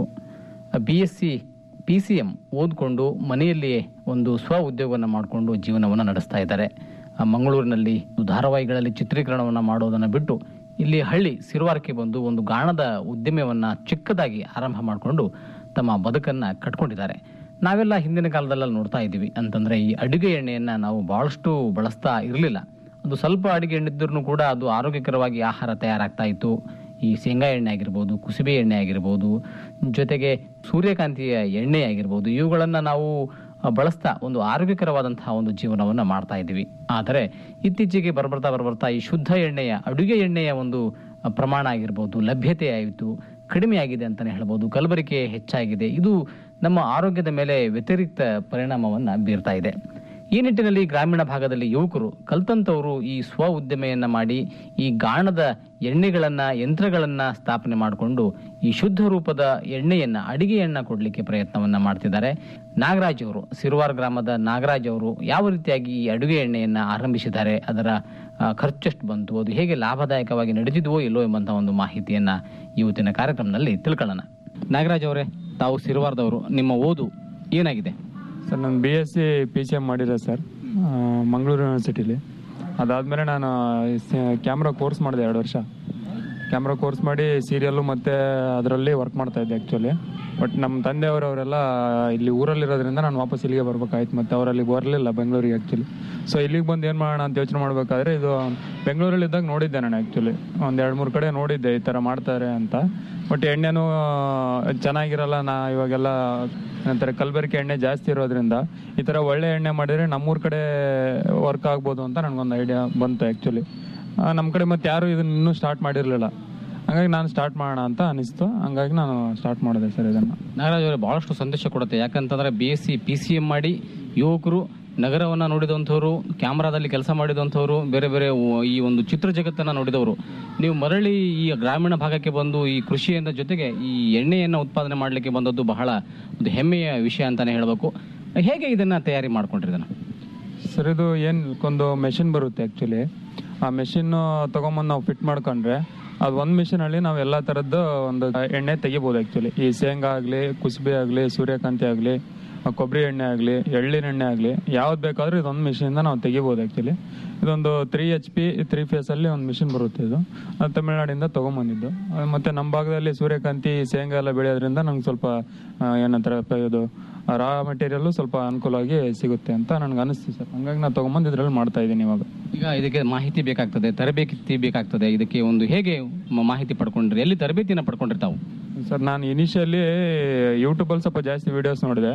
B S C P C M ಓದ್ಕೊಂಡು ಮನೆಯಲ್ಲಿಯೇ ಒಂದು ಸ್ವ ಉದ್ಯೋಗವನ್ನು ಮಾಡಿಕೊಂಡು ಜೀವನವನ್ನು ನಡೆಸ್ತಾ ಇದ್ದಾರೆ ಆ, ಮಂಗಳೂರಿನಲ್ಲಿ ಧಾರಾವಾಹಿಗಳಲ್ಲಿ ಚಿತ್ರೀಕರಣವನ್ನು ಮಾಡೋದನ್ನು ಬಿಟ್ಟು ಇಲ್ಲಿ ಹಳ್ಳಿ ಸಿರುವಾರಕ್ಕೆ ಬಂದು ಒಂದು ಗಾಣದ ಉದ್ಯಮವನ್ನು ಚಿಕ್ಕದಾಗಿ ಆರಂಭ ಮಾಡಿಕೊಂಡು ತಮ್ಮ ಬದುಕನ್ನು ಕಟ್ಕೊಂಡಿದ್ದಾರೆ ನಾವೆಲ್ಲ ಹಿಂದಿನ ಕಾಲದಲ್ಲೆಲ್ಲ ನೋಡ್ತಾ ಇದ್ದೀವಿ ಅಂತಂದ್ರೆ ಈ ಅಡುಗೆ ಎಣ್ಣೆಯನ್ನ ನಾವು ಬಹಳಷ್ಟು ಬಳಸ್ತಾ ಇರಲಿಲ್ಲ ಒಂದು ಸ್ವಲ್ಪ ಅಡುಗೆ ಎಣ್ಣೆ ಇದ್ರೂ ಕೂಡ ಅದು ಆರೋಗ್ಯಕರವಾಗಿ ಆಹಾರ ತಯಾರಾಗ್ತಾ ಇತ್ತು ಈ ಶೇಂಗಾ ಎಣ್ಣೆ ಆಗಿರ್ಬೋದು ಕುಸುಬೆ ಎಣ್ಣೆ ಆಗಿರ್ಬೋದು ಜೊತೆಗೆ ಸೂರ್ಯಕಾಂತಿಯ ಎಣ್ಣೆ ಆಗಿರ್ಬೋದು ಇವುಗಳನ್ನು ನಾವು ಆ, ಬಳಸ್ತಾ ಒಂದು ಆರೋಗ್ಯಕರವಾದಂತಹ ಒಂದು ಜೀವನವನ್ನು ಮಾಡ್ತಾ ಇದ್ದೀವಿ ಆದರೆ ಇತ್ತೀಚೆಗೆ ಬರ್ಬರ್ತಾ ಬರ್ಬರ್ತಾ ಈ ಶುದ್ಧ ಎಣ್ಣೆಯ ಅಡುಗೆ ಎಣ್ಣೆಯ ಒಂದು ಆ, ಪ್ರಮಾಣ ಆಗಿರ್ಬೋದು ಲಭ್ಯತೆ ಆಯಿತು ಕಡಿಮೆ ಆಗಿದೆ ಅಂತಲೇ ಹೇಳ್ಬೋದು ಕಲಬರಿಕೆ ಹೆಚ್ಚಾಗಿದೆ ಇದು ನಮ್ಮ ಆರೋಗ್ಯದ ಮೇಲೆ ವ್ಯತಿರಿಕ್ತ ಪರಿಣಾಮವನ್ನು ಬೀರ್ತಾ ಇದೆ ಈ ನಿಟ್ಟಿನಲ್ಲಿ ಗ್ರಾಮೀಣ ಭಾಗದಲ್ಲಿ ಯುವಕರು ಕಲ್ತಂತವರು ಈ ಸ್ವ ಉದ್ಯಮೆಯನ್ನ ಮಾಡಿ ಈ ಗಾಣದ ಎಣ್ಣೆಗಳನ್ನ ಯಂತ್ರಗಳನ್ನ ಸ್ಥಾಪನೆ ಮಾಡಿಕೊಂಡು ಈ ಶುದ್ಧ ರೂಪದ ಎಣ್ಣೆಯನ್ನ ಅಡಿಗೆ ಎಣ್ಣೆ ಕೊಡಲಿಕ್ಕೆ ಪ್ರಯತ್ನವನ್ನ ಮಾಡ್ತಿದ್ದಾರೆ ನಾಗರಾಜ್ ಅವರು ಸಿರುವಾರ್ ಗ್ರಾಮದ ನಾಗರಾಜ್ ಅವರು ಯಾವ ರೀತಿಯಾಗಿ ಈ ಅಡುಗೆ ಎಣ್ಣೆಯನ್ನ ಆರಂಭಿಸಿದ್ದಾರೆ ಅದರ ಆ, ಖರ್ಚೆಷ್ಟು ಬಂತು ಅದು ಹೇಗೆ ಲಾಭದಾಯಕವಾಗಿ ನಡೆದಿದ್ವೋ ಇಲ್ಲೋ ಎಂಬಂತಹ ಒಂದು ಮಾಹಿತಿಯನ್ನ ಇವತ್ತಿನ ಕಾರ್ಯಕ್ರಮದಲ್ಲಿ ತಿಳ್ಕೊಳ್ಳೋಣ ನಾಗರಾಜ್ ಅವರೇ ತಾವು ಸಿರುವಾರದವರು ನಿಮ್ಮ ಓದು ಏನಾಗಿದೆ ಸರ್ ನಾನು B S C P C M ಮಾಡಿದೆ ಸರ್ ಮಂಗಳೂರು ಯೂನಿವರ್ಸಿಟಿಲಿ ಅದಾದಮೇಲೆ ನಾನು ಕ್ಯಾಮ್ರಾ ಕೋರ್ಸ್ ಮಾಡಿದೆ ಎರಡು ವರ್ಷ ಕ್ಯಾಮ್ರಾ ಕೋರ್ಸ್ ಮಾಡಿ ಸೀರಿಯಲ್ಲು ಮತ್ತು ಅದರಲ್ಲಿ ವರ್ಕ್ ಮಾಡ್ತಾ ಇದ್ದೆ ಆ್ಯಕ್ಚುಲಿ ಬಟ್ ನಮ್ಮ ತಂದೆಯವರು ಅವರೆಲ್ಲ ಇಲ್ಲಿ ಊರಲ್ಲಿರೋದ್ರಿಂದ ನಾನು ವಾಪಸ್ ಇಲ್ಲಿಗೆ ಬರ್ಬೇಕಾಯ್ತು ಮತ್ತು ಅವರಲ್ಲಿ ಬರಲಿಲ್ಲ ಬೆಂಗಳೂರಿಗೆ ಆ್ಯಕ್ಚುಲಿ ಸೊ ಇಲ್ಲಿಗೆ ಬಂದು ಏನು ಮಾಡೋಣ ಅಂತ ಯೋಚನೆ ಮಾಡಬೇಕಾದ್ರೆ ಇದು ಬೆಂಗಳೂರಲ್ಲಿ ಇದ್ದಾಗ ನೋಡಿದ್ದೆ ನಾನು ಆ್ಯಕ್ಚುಲಿ ಒಂದು ಎರಡು ಮೂರು ಕಡೆ ನೋಡಿದ್ದೆ ಈ ಥರ ಮಾಡ್ತಾರೆ ಅಂತ ಬಟ್ ಎಣ್ಣೆನೂ ಚೆನ್ನಾಗಿರಲ್ಲ ನಾ ಇವಾಗೆಲ್ಲ ಏನಂತಾರೆ ಕಲಬೆರಕೆ ಎಣ್ಣೆ ಜಾಸ್ತಿ ಇರೋದ್ರಿಂದ ಈ ಥರ ಒಳ್ಳೆ ಎಣ್ಣೆ ಮಾಡಿದರೆ ನಮ್ಮೂರ ಕಡೆ ವರ್ಕ್ ಆಗ್ಬೋದು ಅಂತ ನನಗೊಂದು ಐಡಿಯಾ ಬಂತು ಆ್ಯಕ್ಚುಲಿ ನಮ್ಮ ಕಡೆ ಮತ್ತೆ ಯಾರು ಇದನ್ನ ಇನ್ನೂ ಸ್ಟಾರ್ಟ್ ಮಾಡಿರಲಿಲ್ಲ ಹಂಗಾಗಿ ನಾನು ಸ್ಟಾರ್ಟ್ ಮಾಡೋಣ ಅಂತ ಅನಿಸ್ತು ಹಂಗಾಗಿ ನಾನು ಸ್ಟಾರ್ಟ್ ಮಾಡಿದೆ ಸರ್ ಇದನ್ನು ನಾಗರಾಜ್ ಅವರೇ ಬಹಳಷ್ಟು ಸಂದೇಶ ಕೊಡುತ್ತೆ ಯಾಕಂತಂದ್ರೆ B S C P C M ಮಾಡಿ ಯುವಕರು ನಗರವನ್ನ ನೋಡಿದಂಥವ್ರು ಕ್ಯಾಮ್ರಾದಲ್ಲಿ ಕೆಲಸ ಮಾಡಿದಂಥವ್ರು ಬೇರೆ ಬೇರೆ ಉ- ಈ ಒಂದು ಚಿತ್ರ ಜಗತ್ತನ್ನ ನೋಡಿದವರು ನೀವು ಮರಳಿ ಈ ಗ್ರಾಮೀಣ ಭಾಗಕ್ಕೆ ಬಂದು ಈ ಕೃಷಿಯಿಂದ ಜೊತೆಗೆ ಈ ಎಣ್ಣೆಯನ್ನ ಉತ್ಪಾದನೆ ಮಾಡಲಿಕ್ಕೆ ಬಂದದ್ದು ಬಹಳ ಒಂದು ಹೆಮ್ಮೆಯ ವಿಷಯ ಅಂತಾನೆ ಹೇಳಬೇಕು ಹೇಗೆ ಇದನ್ನ ತಯಾರಿ ಮಾಡ್ಕೊಂಡಿದ್ದಾನೆ ಸರ್ ಇದು ಏನು ಒಂದು ಮೆಷಿನ್ ಬರುತ್ತೆ ಆ್ಯಕ್ಚುಲಿ ಆ ಮೆಷಿನ್ ತೊಗೊಂಬಂದು ನಾವು ಫಿಟ್ ಮಾಡ್ಕೊಂಡ್ರೆ ಅದು ಒಂದು ಮಿಷಿನಲ್ಲಿ ನಾವು ಎಲ್ಲ ಥರದ್ದು ಒಂದು ಎಣ್ಣೆ ತೆಗಿಬೋದು ಆ್ಯಕ್ಚುಲಿ ಈ ಶೇಂಗಾ ಆಗಲಿ ಕುಸುಬೆ ಆಗಲಿ ಸೂರ್ಯಕಾಂತಿ ಆಗಲಿ ಕೊಬ್ಬರಿ ಎಣ್ಣೆ ಆಗಲಿ ಎಳ್ಳಿನ ಎಣ್ಣೆ ಆಗಲಿ ಯಾವ್ದು ಬೇಕಾದರೂ ಇದೊಂದು ಮಿಷಿನಿಂದ ನಾವು ತೆಗಿಬೋದು ಆ್ಯಕ್ಚುಲಿ ಇದೊಂದು ತ್ರೀ ಎಚ್ ಪಿ ತ್ರೀ ಫೇಸಲ್ಲಿ ಒಂದು ಮಿಷಿನ್ ಬರುತ್ತೆ ಇದು ಅದು ತಮಿಳ್ನಾಡಿಂದ ತೊಗೊಂಬಂದಿದ್ದು ಅದು ಮತ್ತೆ ನಮ್ಮ ಭಾಗದಲ್ಲಿ ಸೂರ್ಯಕಾಂತಿ ಶೇಂಗಾ ಎಲ್ಲ ಬೆಳೆಯೋದ್ರಿಂದ ನಂಗೆ ಸ್ವಲ್ಪ ಆ, ಏನಂತಾರೆ ಪ- ಇದು ರಾ ಮೆಟೀರಿಯಲ್ಲು ಸ್ವಲ್ಪ ಅನುಕೂಲವಾಗಿ ಸಿಗುತ್ತೆ ಅಂತ ನನಗೆ ಅನಿಸ್ತು ಸರ್ ಹಂಗಾಗಿ ನಾನು ತೊಗೊಂಬಂದು ಇದರಲ್ಲಿ ಮಾಡ್ತಾ ಇದ್ದೀನಿ ಇವಾಗ ಈಗ ಇದಕ್ಕೆ ಮಾಹಿತಿ ಬೇಕಾಗ್ತದೆ ತರಬೇತಿ ಬೇಕಾಗ್ತದೆ ಇದಕ್ಕೆ ಒಂದು ಹೇಗೆ ಮ- ಮಾಹಿತಿ ಪಡ್ಕೊಂಡ್ರಿ ಎಲ್ಲಿ ತರಬೇತಿನ ಪಡ್ಕೊಂಡ್ರಿ ತಾವು ಸರ್ ನಾನು ಇನಿಷಿಯಲಿ ಯೂಟ್ಯೂಬಲ್ಲಿ ಸ್ವಲ್ಪ ಜಾಸ್ತಿ ವೀಡಿಯೋಸ್ ನೋಡಿದೆ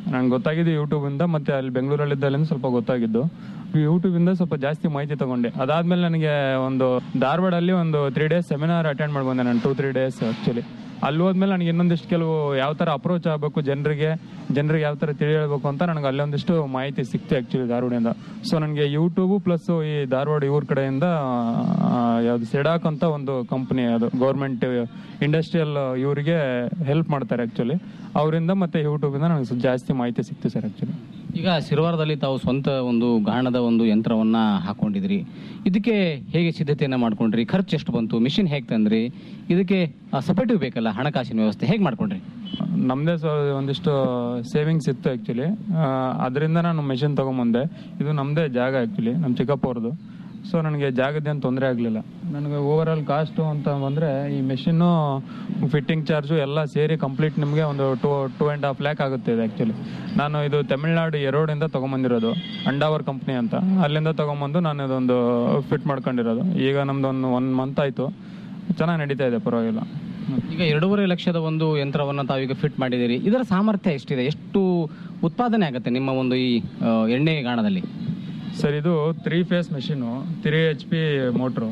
ನಂಗೆ ಗೊತ್ತಾಗಿದ್ದು ಯೂಟ್ಯೂಬಿಂದ ಮತ್ತೆ ಅಲ್ಲಿ ಬೆಂಗಳೂರಲ್ಲಿದ್ದಲ್ಲಿಂದ ಸ್ವಲ್ಪ ಗೊತ್ತಾಗಿದ್ದು ಯೂಟ್ಯೂಬಿಂದ ಸ್ವಲ್ಪ ಜಾಸ್ತಿ ಮಾಹಿತಿ ತಗೊಂಡೆ ಅದಾದ್ಮೇಲೆ ನನಗೆ ಒಂದು ಧಾರವಾಡಲ್ಲಿ ಒಂದು ತ್ರೀ ಡೇಸ್ ಸೆಮಿನಾರ್ ಅಟೆಂಡ್ ಮಾಡಿ ಬಂದೆ ನಾನು ಟೂ ತ್ರೀ ಡೇಸ್ ಆ್ಯಕ್ಚುಲಿ ಅಲ್ಲಿ ಹೋದ್ಮೇಲೆ ನನಗೆ ಇನ್ನೊಂದಿಷ್ಟು ಕೆಲವು ಯಾವ ಥರ ಅಪ್ರೋಚ್ ಆಗಬೇಕು ಜನರಿಗೆ ಜನರಿಗೆ ಯಾವ ಥರ ತಿಳಿ ಹೇಳ್ಬೇಕು ಅಂತ ನನಗೆ ಅಲ್ಲೊಂದಿಷ್ಟು ಮಾಹಿತಿ ಸಿಕ್ತು ಆ್ಯಕ್ಚುಲಿ ಧಾರವಾಡದಿಂದ ಸೊ ನನಗೆ ಯೂಟ್ಯೂಬು ಪ್ಲಸ್ ಈ ಧಾರವಾಡ ಇವ್ರ ಕಡೆಯಿಂದ ಆ, ಯಾವ್ದು ಸೆಡಾಕ್ ಅಂತ ಒಂದು ಕಂಪ್ನಿ ಅದು ಗೌರ್ಮೆಂಟ್ ಇಂಡಸ್ಟ್ರಿಯಲ್ ಇವರಿಗೆ ಹೆಲ್ಪ್ ಮಾಡ್ತಾರೆ ಆ್ಯಕ್ಚುಲಿ ಅವರಿಂದ ಮತ್ತೆ ಯೂಟ್ಯೂಬಿಂದ ನನಗೆ ಸ್ವಲ್ಪ ಜಾಸ್ತಿ ಮಾಹಿತಿ ಸಿಕ್ತು ಸರ್ ಆ್ಯಕ್ಚುಲಿ ಈಗ ಸಿರವಾರದಲ್ಲಿ ತಾವು ಸ್ವಂತ ಒಂದು ಗಾಣದ ಒಂದು ಯಂತ್ರವನ್ನ ಹಾಕೊಂಡಿದ್ರಿ ಇದಕ್ಕೆ ಹೇಗೆ ಸಿದ್ಧತೆಯನ್ನ ಮಾಡ್ಕೊಂಡ್ರಿ ಖರ್ಚು ಎಷ್ಟು ಬಂತು ಮಿಷಿನ್ ಹೇಗೆ ತಂದ್ರಿ ಇದಕ್ಕೆ ಸಪರೇಟಿವ್ ಬೇಕಲ್ಲ ಹಣಕಾಸಿನ ವ್ಯವಸ್ಥೆ ಹೇಗೆ ಮಾಡ್ಕೊಂಡ್ರಿ ನಮ್ಮದೇ ಸೊ ಒಂದಿಷ್ಟು ಸೇವಿಂಗ್ಸ್ ಇತ್ತು ಆ್ಯಕ್ಚುಲಿ ಅದರಿಂದ ನಾನು ಮೆಷಿನ್ ತೊಗೊಂಬಂದೆ ಇದು ನಮ್ಮದೇ ಜಾಗ ಆ್ಯಕ್ಚುಲಿ ನಮ್ಮ ಚಿಕ್ಕಪ್ಪ ಅವ್ರದ್ದು ಸೊ ನನಗೆ ಜಾಗದ್ದೇನು ತೊಂದರೆ ಆಗಲಿಲ್ಲ ನನಗೆ ಓವರ್ ಆಲ್ ಕಾಸ್ಟು ಅಂತ ಬಂದರೆ ಈ ಮೆಷಿನ್ನು ಫಿಟ್ಟಿಂಗ್ ಚಾರ್ಜು ಎಲ್ಲ ಸೇರಿ ಕಂಪ್ಲೀಟ್ ನಿಮಗೆ ಒಂದು two two and half lakh ಆಗುತ್ತೆ ಇದು ಆ್ಯಕ್ಚುಲಿ ನಾನು ಇದು ತಮಿಳ್ನಾಡು ಎರೋಡಿಂದ ತೊಗೊಂಬಂದಿರೋದು ಅಂಡಾವರ್ ಕಂಪ್ನಿ ಅಂತ ಅಲ್ಲಿಂದ ತೊಗೊಂಬಂದು ನಾನು ಇದೊಂದು ಫಿಟ್ ಮಾಡ್ಕೊಂಡಿರೋದು ಈಗ ನಮ್ದು ಒಂದು ಒನ್ ಮಂತ್ ಆಯಿತು ಚೆನ್ನಾಗಿ ನಡೀತಾ ಇದೆ ಪರವಾಗಿಲ್ಲ ಈಗ ಎರಡೂವರೆ ಲಕ್ಷದ ಒಂದು ಯಂತ್ರವನ್ನ ತಾವೀಗ ಫಿಟ್ ಮಾಡಿದ್ದೀರಿ ಇದರ ಸಾಮರ್ಥ್ಯ ಎಷ್ಟಿದೆ ಎಷ್ಟು ಉತ್ಪಾದನೆ ಆಗುತ್ತೆ ನಿಮ್ಮ ಒಂದು ಈ ಆ, ಎಣ್ಣೆ ಗಾಣದಲ್ಲಿ ಸರ್ ಇದು three phase machine three H P motor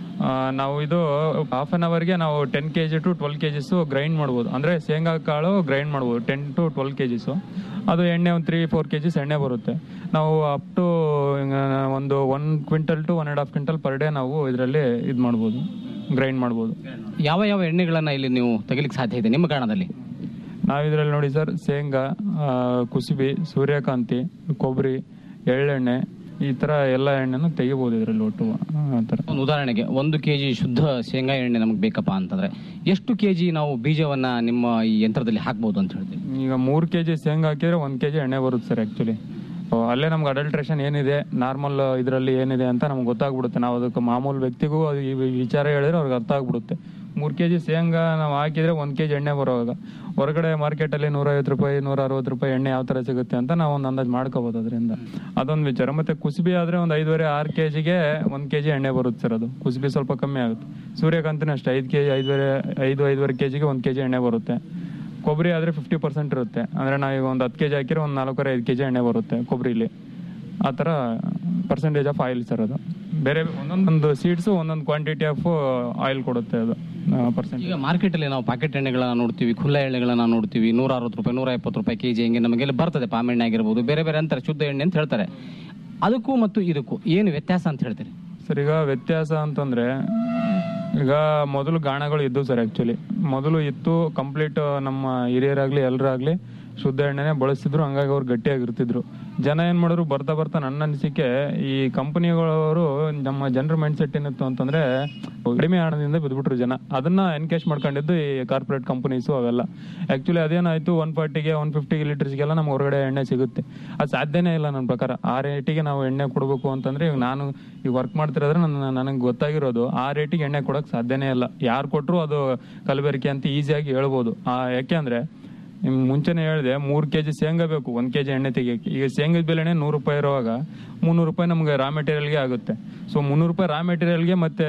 ನಾವು ಇದು ಹಾಫ್ ಆನ್ ಅವರ್ಗೆ ನಾವು ten K G to twelve K Gs grind ಮಾಡ್ಬೋದು ಅಂದರೆ ಶೇಂಗಾ ಕಾಳು ಗ್ರೈಂಡ್ ಮಾಡ್ಬೋದು ten to twelve K Gs ಅದು ಎಣ್ಣೆ ಒಂದು ತ್ರೀ ಫೋರ್ ಕೆ ಜಿಸ್ ಎಣ್ಣೆ ಬರುತ್ತೆ ನಾವು ಅಪ್ ಟು ಒಂದು one quintal to one and half quintal per day ನಾವು ಇದರಲ್ಲಿ ಇದು ಮಾಡ್ಬೋದು ಗ್ರೈಂಡ್ ಮಾಡ್ಬೋದು ಯಾವ ಯಾವ ಎಣ್ಣೆಗಳನ್ನ ಇಲ್ಲಿ ನೀವು ತೆಗಿಲಿಕ್ಕೆ ಸಾಧ್ಯ ಇದೆ ನಿಮ್ಮ ಗಾಣದಲ್ಲಿ ನಾವು ಇದರಲ್ಲಿ ನೋಡಿ ಸರ್ ಶೇಂಗಾ ಆ, ಕುಸುಬಿ ಸೂರ್ಯಕಾಂತಿ ಕೊಬ್ಬರಿ ಎಳ್ಳೆಣ್ಣೆ ಈ ಥರ ಎಲ್ಲ ಎಣ್ಣೆನೂ ತೆಗಿಬೋದು ಇದರಲ್ಲಿ ಒಟ್ಟು ಆ ಥರ ಒಂದು ಉದಾಹರಣೆಗೆ ಒಂದು ಕೆಜಿ ಶುದ್ಧ ಶೇಂಗಾ ಎಣ್ಣೆ ನಮಗೆ ಬೇಕಪ್ಪ ಅಂತಂದ್ರೆ ಎಷ್ಟು ಕೆಜಿ ನಾವು ಬೀಜವನ್ನ ನಿಮ್ಮ ಈ ಯಂತ್ರದಲ್ಲಿ ಹಾಕ್ಬೋದು ಅಂತ ಹೇಳ್ತೀವಿ ಈಗ ಮೂರು ಕೆ ಜಿ ಶೇಂಗಾ ಹಾಕಿದ್ರೆ ಒಂದು ಕೆ ಜಿ ಎಣ್ಣೆ ಬರುತ್ತೆ ಸರ್ ಆ್ಯಕ್ಚುಲಿ ಅಲ್ಲೇ ನಮ್ಗೆ ಅಡಲ್ಟ್ರೇಷನ್ ಏನಿದೆ ನಾರ್ಮಲ್ ಇದರಲ್ಲಿ ಏನಿದೆ ಅಂತ ನಮ್ಗೆ ಗೊತ್ತಾಗ್ಬಿಡುತ್ತೆ ನಾವು ಅದಕ್ಕೆ ಮಾಮೂಲು ವ್ಯಕ್ತಿಗೂ ಅದು ಈ ವಿಚಾರ ಹೇಳಿದ್ರೆ ಅವ್ರಿಗೆ ಅರ್ಥ ಆಗ್ಬಿಡುತ್ತೆ ಮೂರು ಕೆ ಜಿ ಶೇಂಗಾ ನಾವು ಹಾಕಿದ್ರೆ ಒಂದು ಕೆ ಜಿ ಎಣ್ಣೆ ಬರೋವಾಗ ಹೊರಗಡೆ ಮಾರ್ಕೆಟಲ್ಲಿ ನೂರೈವತ್ತು ರೂಪಾಯಿ ನೂರ ಅರವತ್ತು ರೂಪಾಯಿ ಎಣ್ಣೆ ಯಾವ ಥರ ಸಿಗುತ್ತೆ ಅಂತ ನಾವು ಒಂದು ಅಂದಾಜು ಮಾಡ್ಕೋಬೋದು ಅದರಿಂದ ಅದೊಂದು ವಿಚಾರ ಮತ್ತೆ ಕುಸುಬಿ ಆದರೆ ಒಂದು ಐದುವರೆ ಆರು ಕೆ ಜಿಗೆ ಒಂದು ಕೆ ಜಿ ಎಣ್ಣೆ ಬರುತ್ತೆ ಸರ್ ಅದು ಕುಸುಬಿ ಸ್ವಲ್ಪ ಕಮ್ಮಿ ಆಗುತ್ತೆ ಸೂರ್ಯಕಾಂತಿನ ಅಷ್ಟೇ ಐದು ಕೆ ಜಿ ಐದುವರೆ ಐದು ಐದುವರೆ ಕೆ ಜಿಗೆ ಒಂದು ಕೆ ಜಿ ಎಣ್ಣೆ ಬರುತ್ತೆ ಕೊಬ್ಬರಿ ಆದರೆ ಫಿಫ್ಟಿ ಪರ್ಸೆಂಟ್ ಇರುತ್ತೆ ಅಂದರೆ ನಾವೀಗ ಒಂದು ಹತ್ತು ಕೆ ಜಿ ಹಾಕಿದ್ರೆ ಒಂದು ನಾಲ್ಕೂವರೆ ಐದು ಕೆ ಜಿ ಎಣ್ಣೆ ಬರುತ್ತೆ ಕೊಬ್ಬರಿಲಿ ಆ ಥರ ಪರ್ಸೆಂಟೇಜ್ ಆಫ್ ಆಯಿಲ್ ಸರ್ ಅದು ಬೇರೆ ಒಂದೊಂದೊಂದು ಸೀಡ್ಸು ಒಂದೊಂದು ಕ್ವಾಂಟಿಟಿ ಆಫ್ ಆಯಿಲ್ ಕೊಡುತ್ತೆ ಅದು ಪರ್ಸೆಂಟ್ ಈಗ ಮಾರ್ಕೆಟ್ ಅಲ್ಲಿ ನಾವು ಪಾಕೆಟ್ ಎಣ್ಣೆಗಳನ್ನ ನೋಡ್ತೀವಿ ಖುಲ್ಲ ಎಣ್ಣೆಗಳನ್ನ ನೋಡ್ತೀವಿ ನೂರ ಅರವತ್ತು ರೂಪಾಯಿ ನೂರ ಎಪ್ಪತ್ತು ರೂಪಾಯಿ ಕೆಜಿ ಹಿಂಗೆ ನಮಗೆಲ್ಲ ಬರ್ತದೆ ಪಾಮ್ ಎಣ್ಣೆ ಆಗಿರ್ಬೋದು ಬೇರೆ ಬೇರೆ ಅಂತಾರೆ ಶುದ್ಧ ಎಣ್ಣೆ ಅಂತ ಹೇಳ್ತಾರೆ ಅದಕ್ಕೂ ಮತ್ತು ಇದಕ್ಕೂ ಏನು ವ್ಯತ್ಯಾಸ ಅಂತ ಹೇಳ್ತೀರಿ ಸರ್ ಈಗ ವ್ಯತ್ಯಾಸ ಅಂತಂದ್ರೆ ಈಗ ಮೊದಲು ಗಾಣಗಳು ಇದ್ದು ಸರ್ ಆ್ಯಕ್ಚುಲಿ ಮೊದಲು ಇತ್ತು ಕಂಪ್ಲೀಟ್ ನಮ್ಮ ಹಿರಿಯರಾಗ್ಲಿ ಎಲ್ಲರಾಗ್ಲಿ ಶುದ್ಧ ಎಣ್ಣೆನೆ ಬಳಸ್ತಿದ್ರು ಹಂಗಾಗಿ ಅವ್ರು ಗಟ್ಟಿಯಾಗಿರ್ತಿದ್ರು ಜನ ಏನ್ ಮಾಡಿದ್ರು ಬರ್ತಾ ಬರ್ತಾ ನನ್ನ ಅನಿಸಿಕೆ ಈ ಕಂಪನಿಗಳವರು ನಮ್ಮ ಜನರ ಮೈಂಡ್ ಸೆಟ್ ಏನಿತ್ತು ಅಂತಂದ್ರೆ ಕಡಿಮೆ ಹಣದಿಂದ ಬಿದ್ಬಿಟ್ರು ಜನ ಅದನ್ನ ಎನ್ಕೇಶ್ ಮಾಡ್ಕೊಂಡಿದ್ದು ಈ ಕಾರ್ಪೊರೇಟ್ ಕಂಪನೀಸು ಅವೆಲ್ಲ ಆಕ್ಚುಲಿ ಅದೇನಾಯ್ತು ಒನ್ ಫಾರ್ಟಿಗೆ ಒನ್ ಫಿಫ್ಟಿ ಲೀಟರ್ಸ್ಗೆಲ್ಲ ನಮ್ಗೆ ಹೊರಗಡೆ ಎಣ್ಣೆ ಸಿಗುತ್ತೆ ಅದು ಸಾಧ್ಯನೇ ಇಲ್ಲ ನನ್ನ ಪ್ರಕಾರ ಆ ರೇಟಿಗೆ ನಾವು ಎಣ್ಣೆ ಕೊಡಬೇಕು ಅಂತಂದ್ರೆ ಈಗ ನಾನು ಈಗ ವರ್ಕ್ ಮಾಡ್ತಿರೋದ್ರೆ ನನ್ನ ನನಗೆ ಗೊತ್ತಾಗಿರೋದು ಆ ರೇಟಿಗೆ ಎಣ್ಣೆ ಕೊಡೋಕೆ ಸಾಧ್ಯನೇ ಇಲ್ಲ ಯಾರು ಕೊಟ್ಟರು ಅದು ಕಲಬೆರಕೆ ಅಂತ ಈಸಿಯಾಗಿ ಹೇಳ್ಬೋದು ಆ ಯಾಕೆಂದ್ರೆ ನಿಮ್ ಮುಂಚೆನೆ ಹೇಳಿದೆ ಮೂರು ಕೆ ಜಿ ಶೇಂಗಾ ಬೇಕು ಒಂದು ಕೆ ಜಿ ಎಣ್ಣೆ ತೆಗಿಯಕ್ಕೆ ಈಗ ಶೇಂಗದ ಬೆಲೆನೇ ನೂರು ರೂಪಾಯಿ ಇರುವಾಗ ಮುನ್ನೂರು ರೂಪಾಯಿ ನಮಗೆ ರಾ ಮೆಟೀರಿಯಲ್ಗೆ ಆಗುತ್ತೆ ಸೊ ಮುನ್ನೂರು ರೂಪಾಯಿ ರಾ ಮೆಟೀರಿಯಲ್ಗೆ ಮತ್ತೆ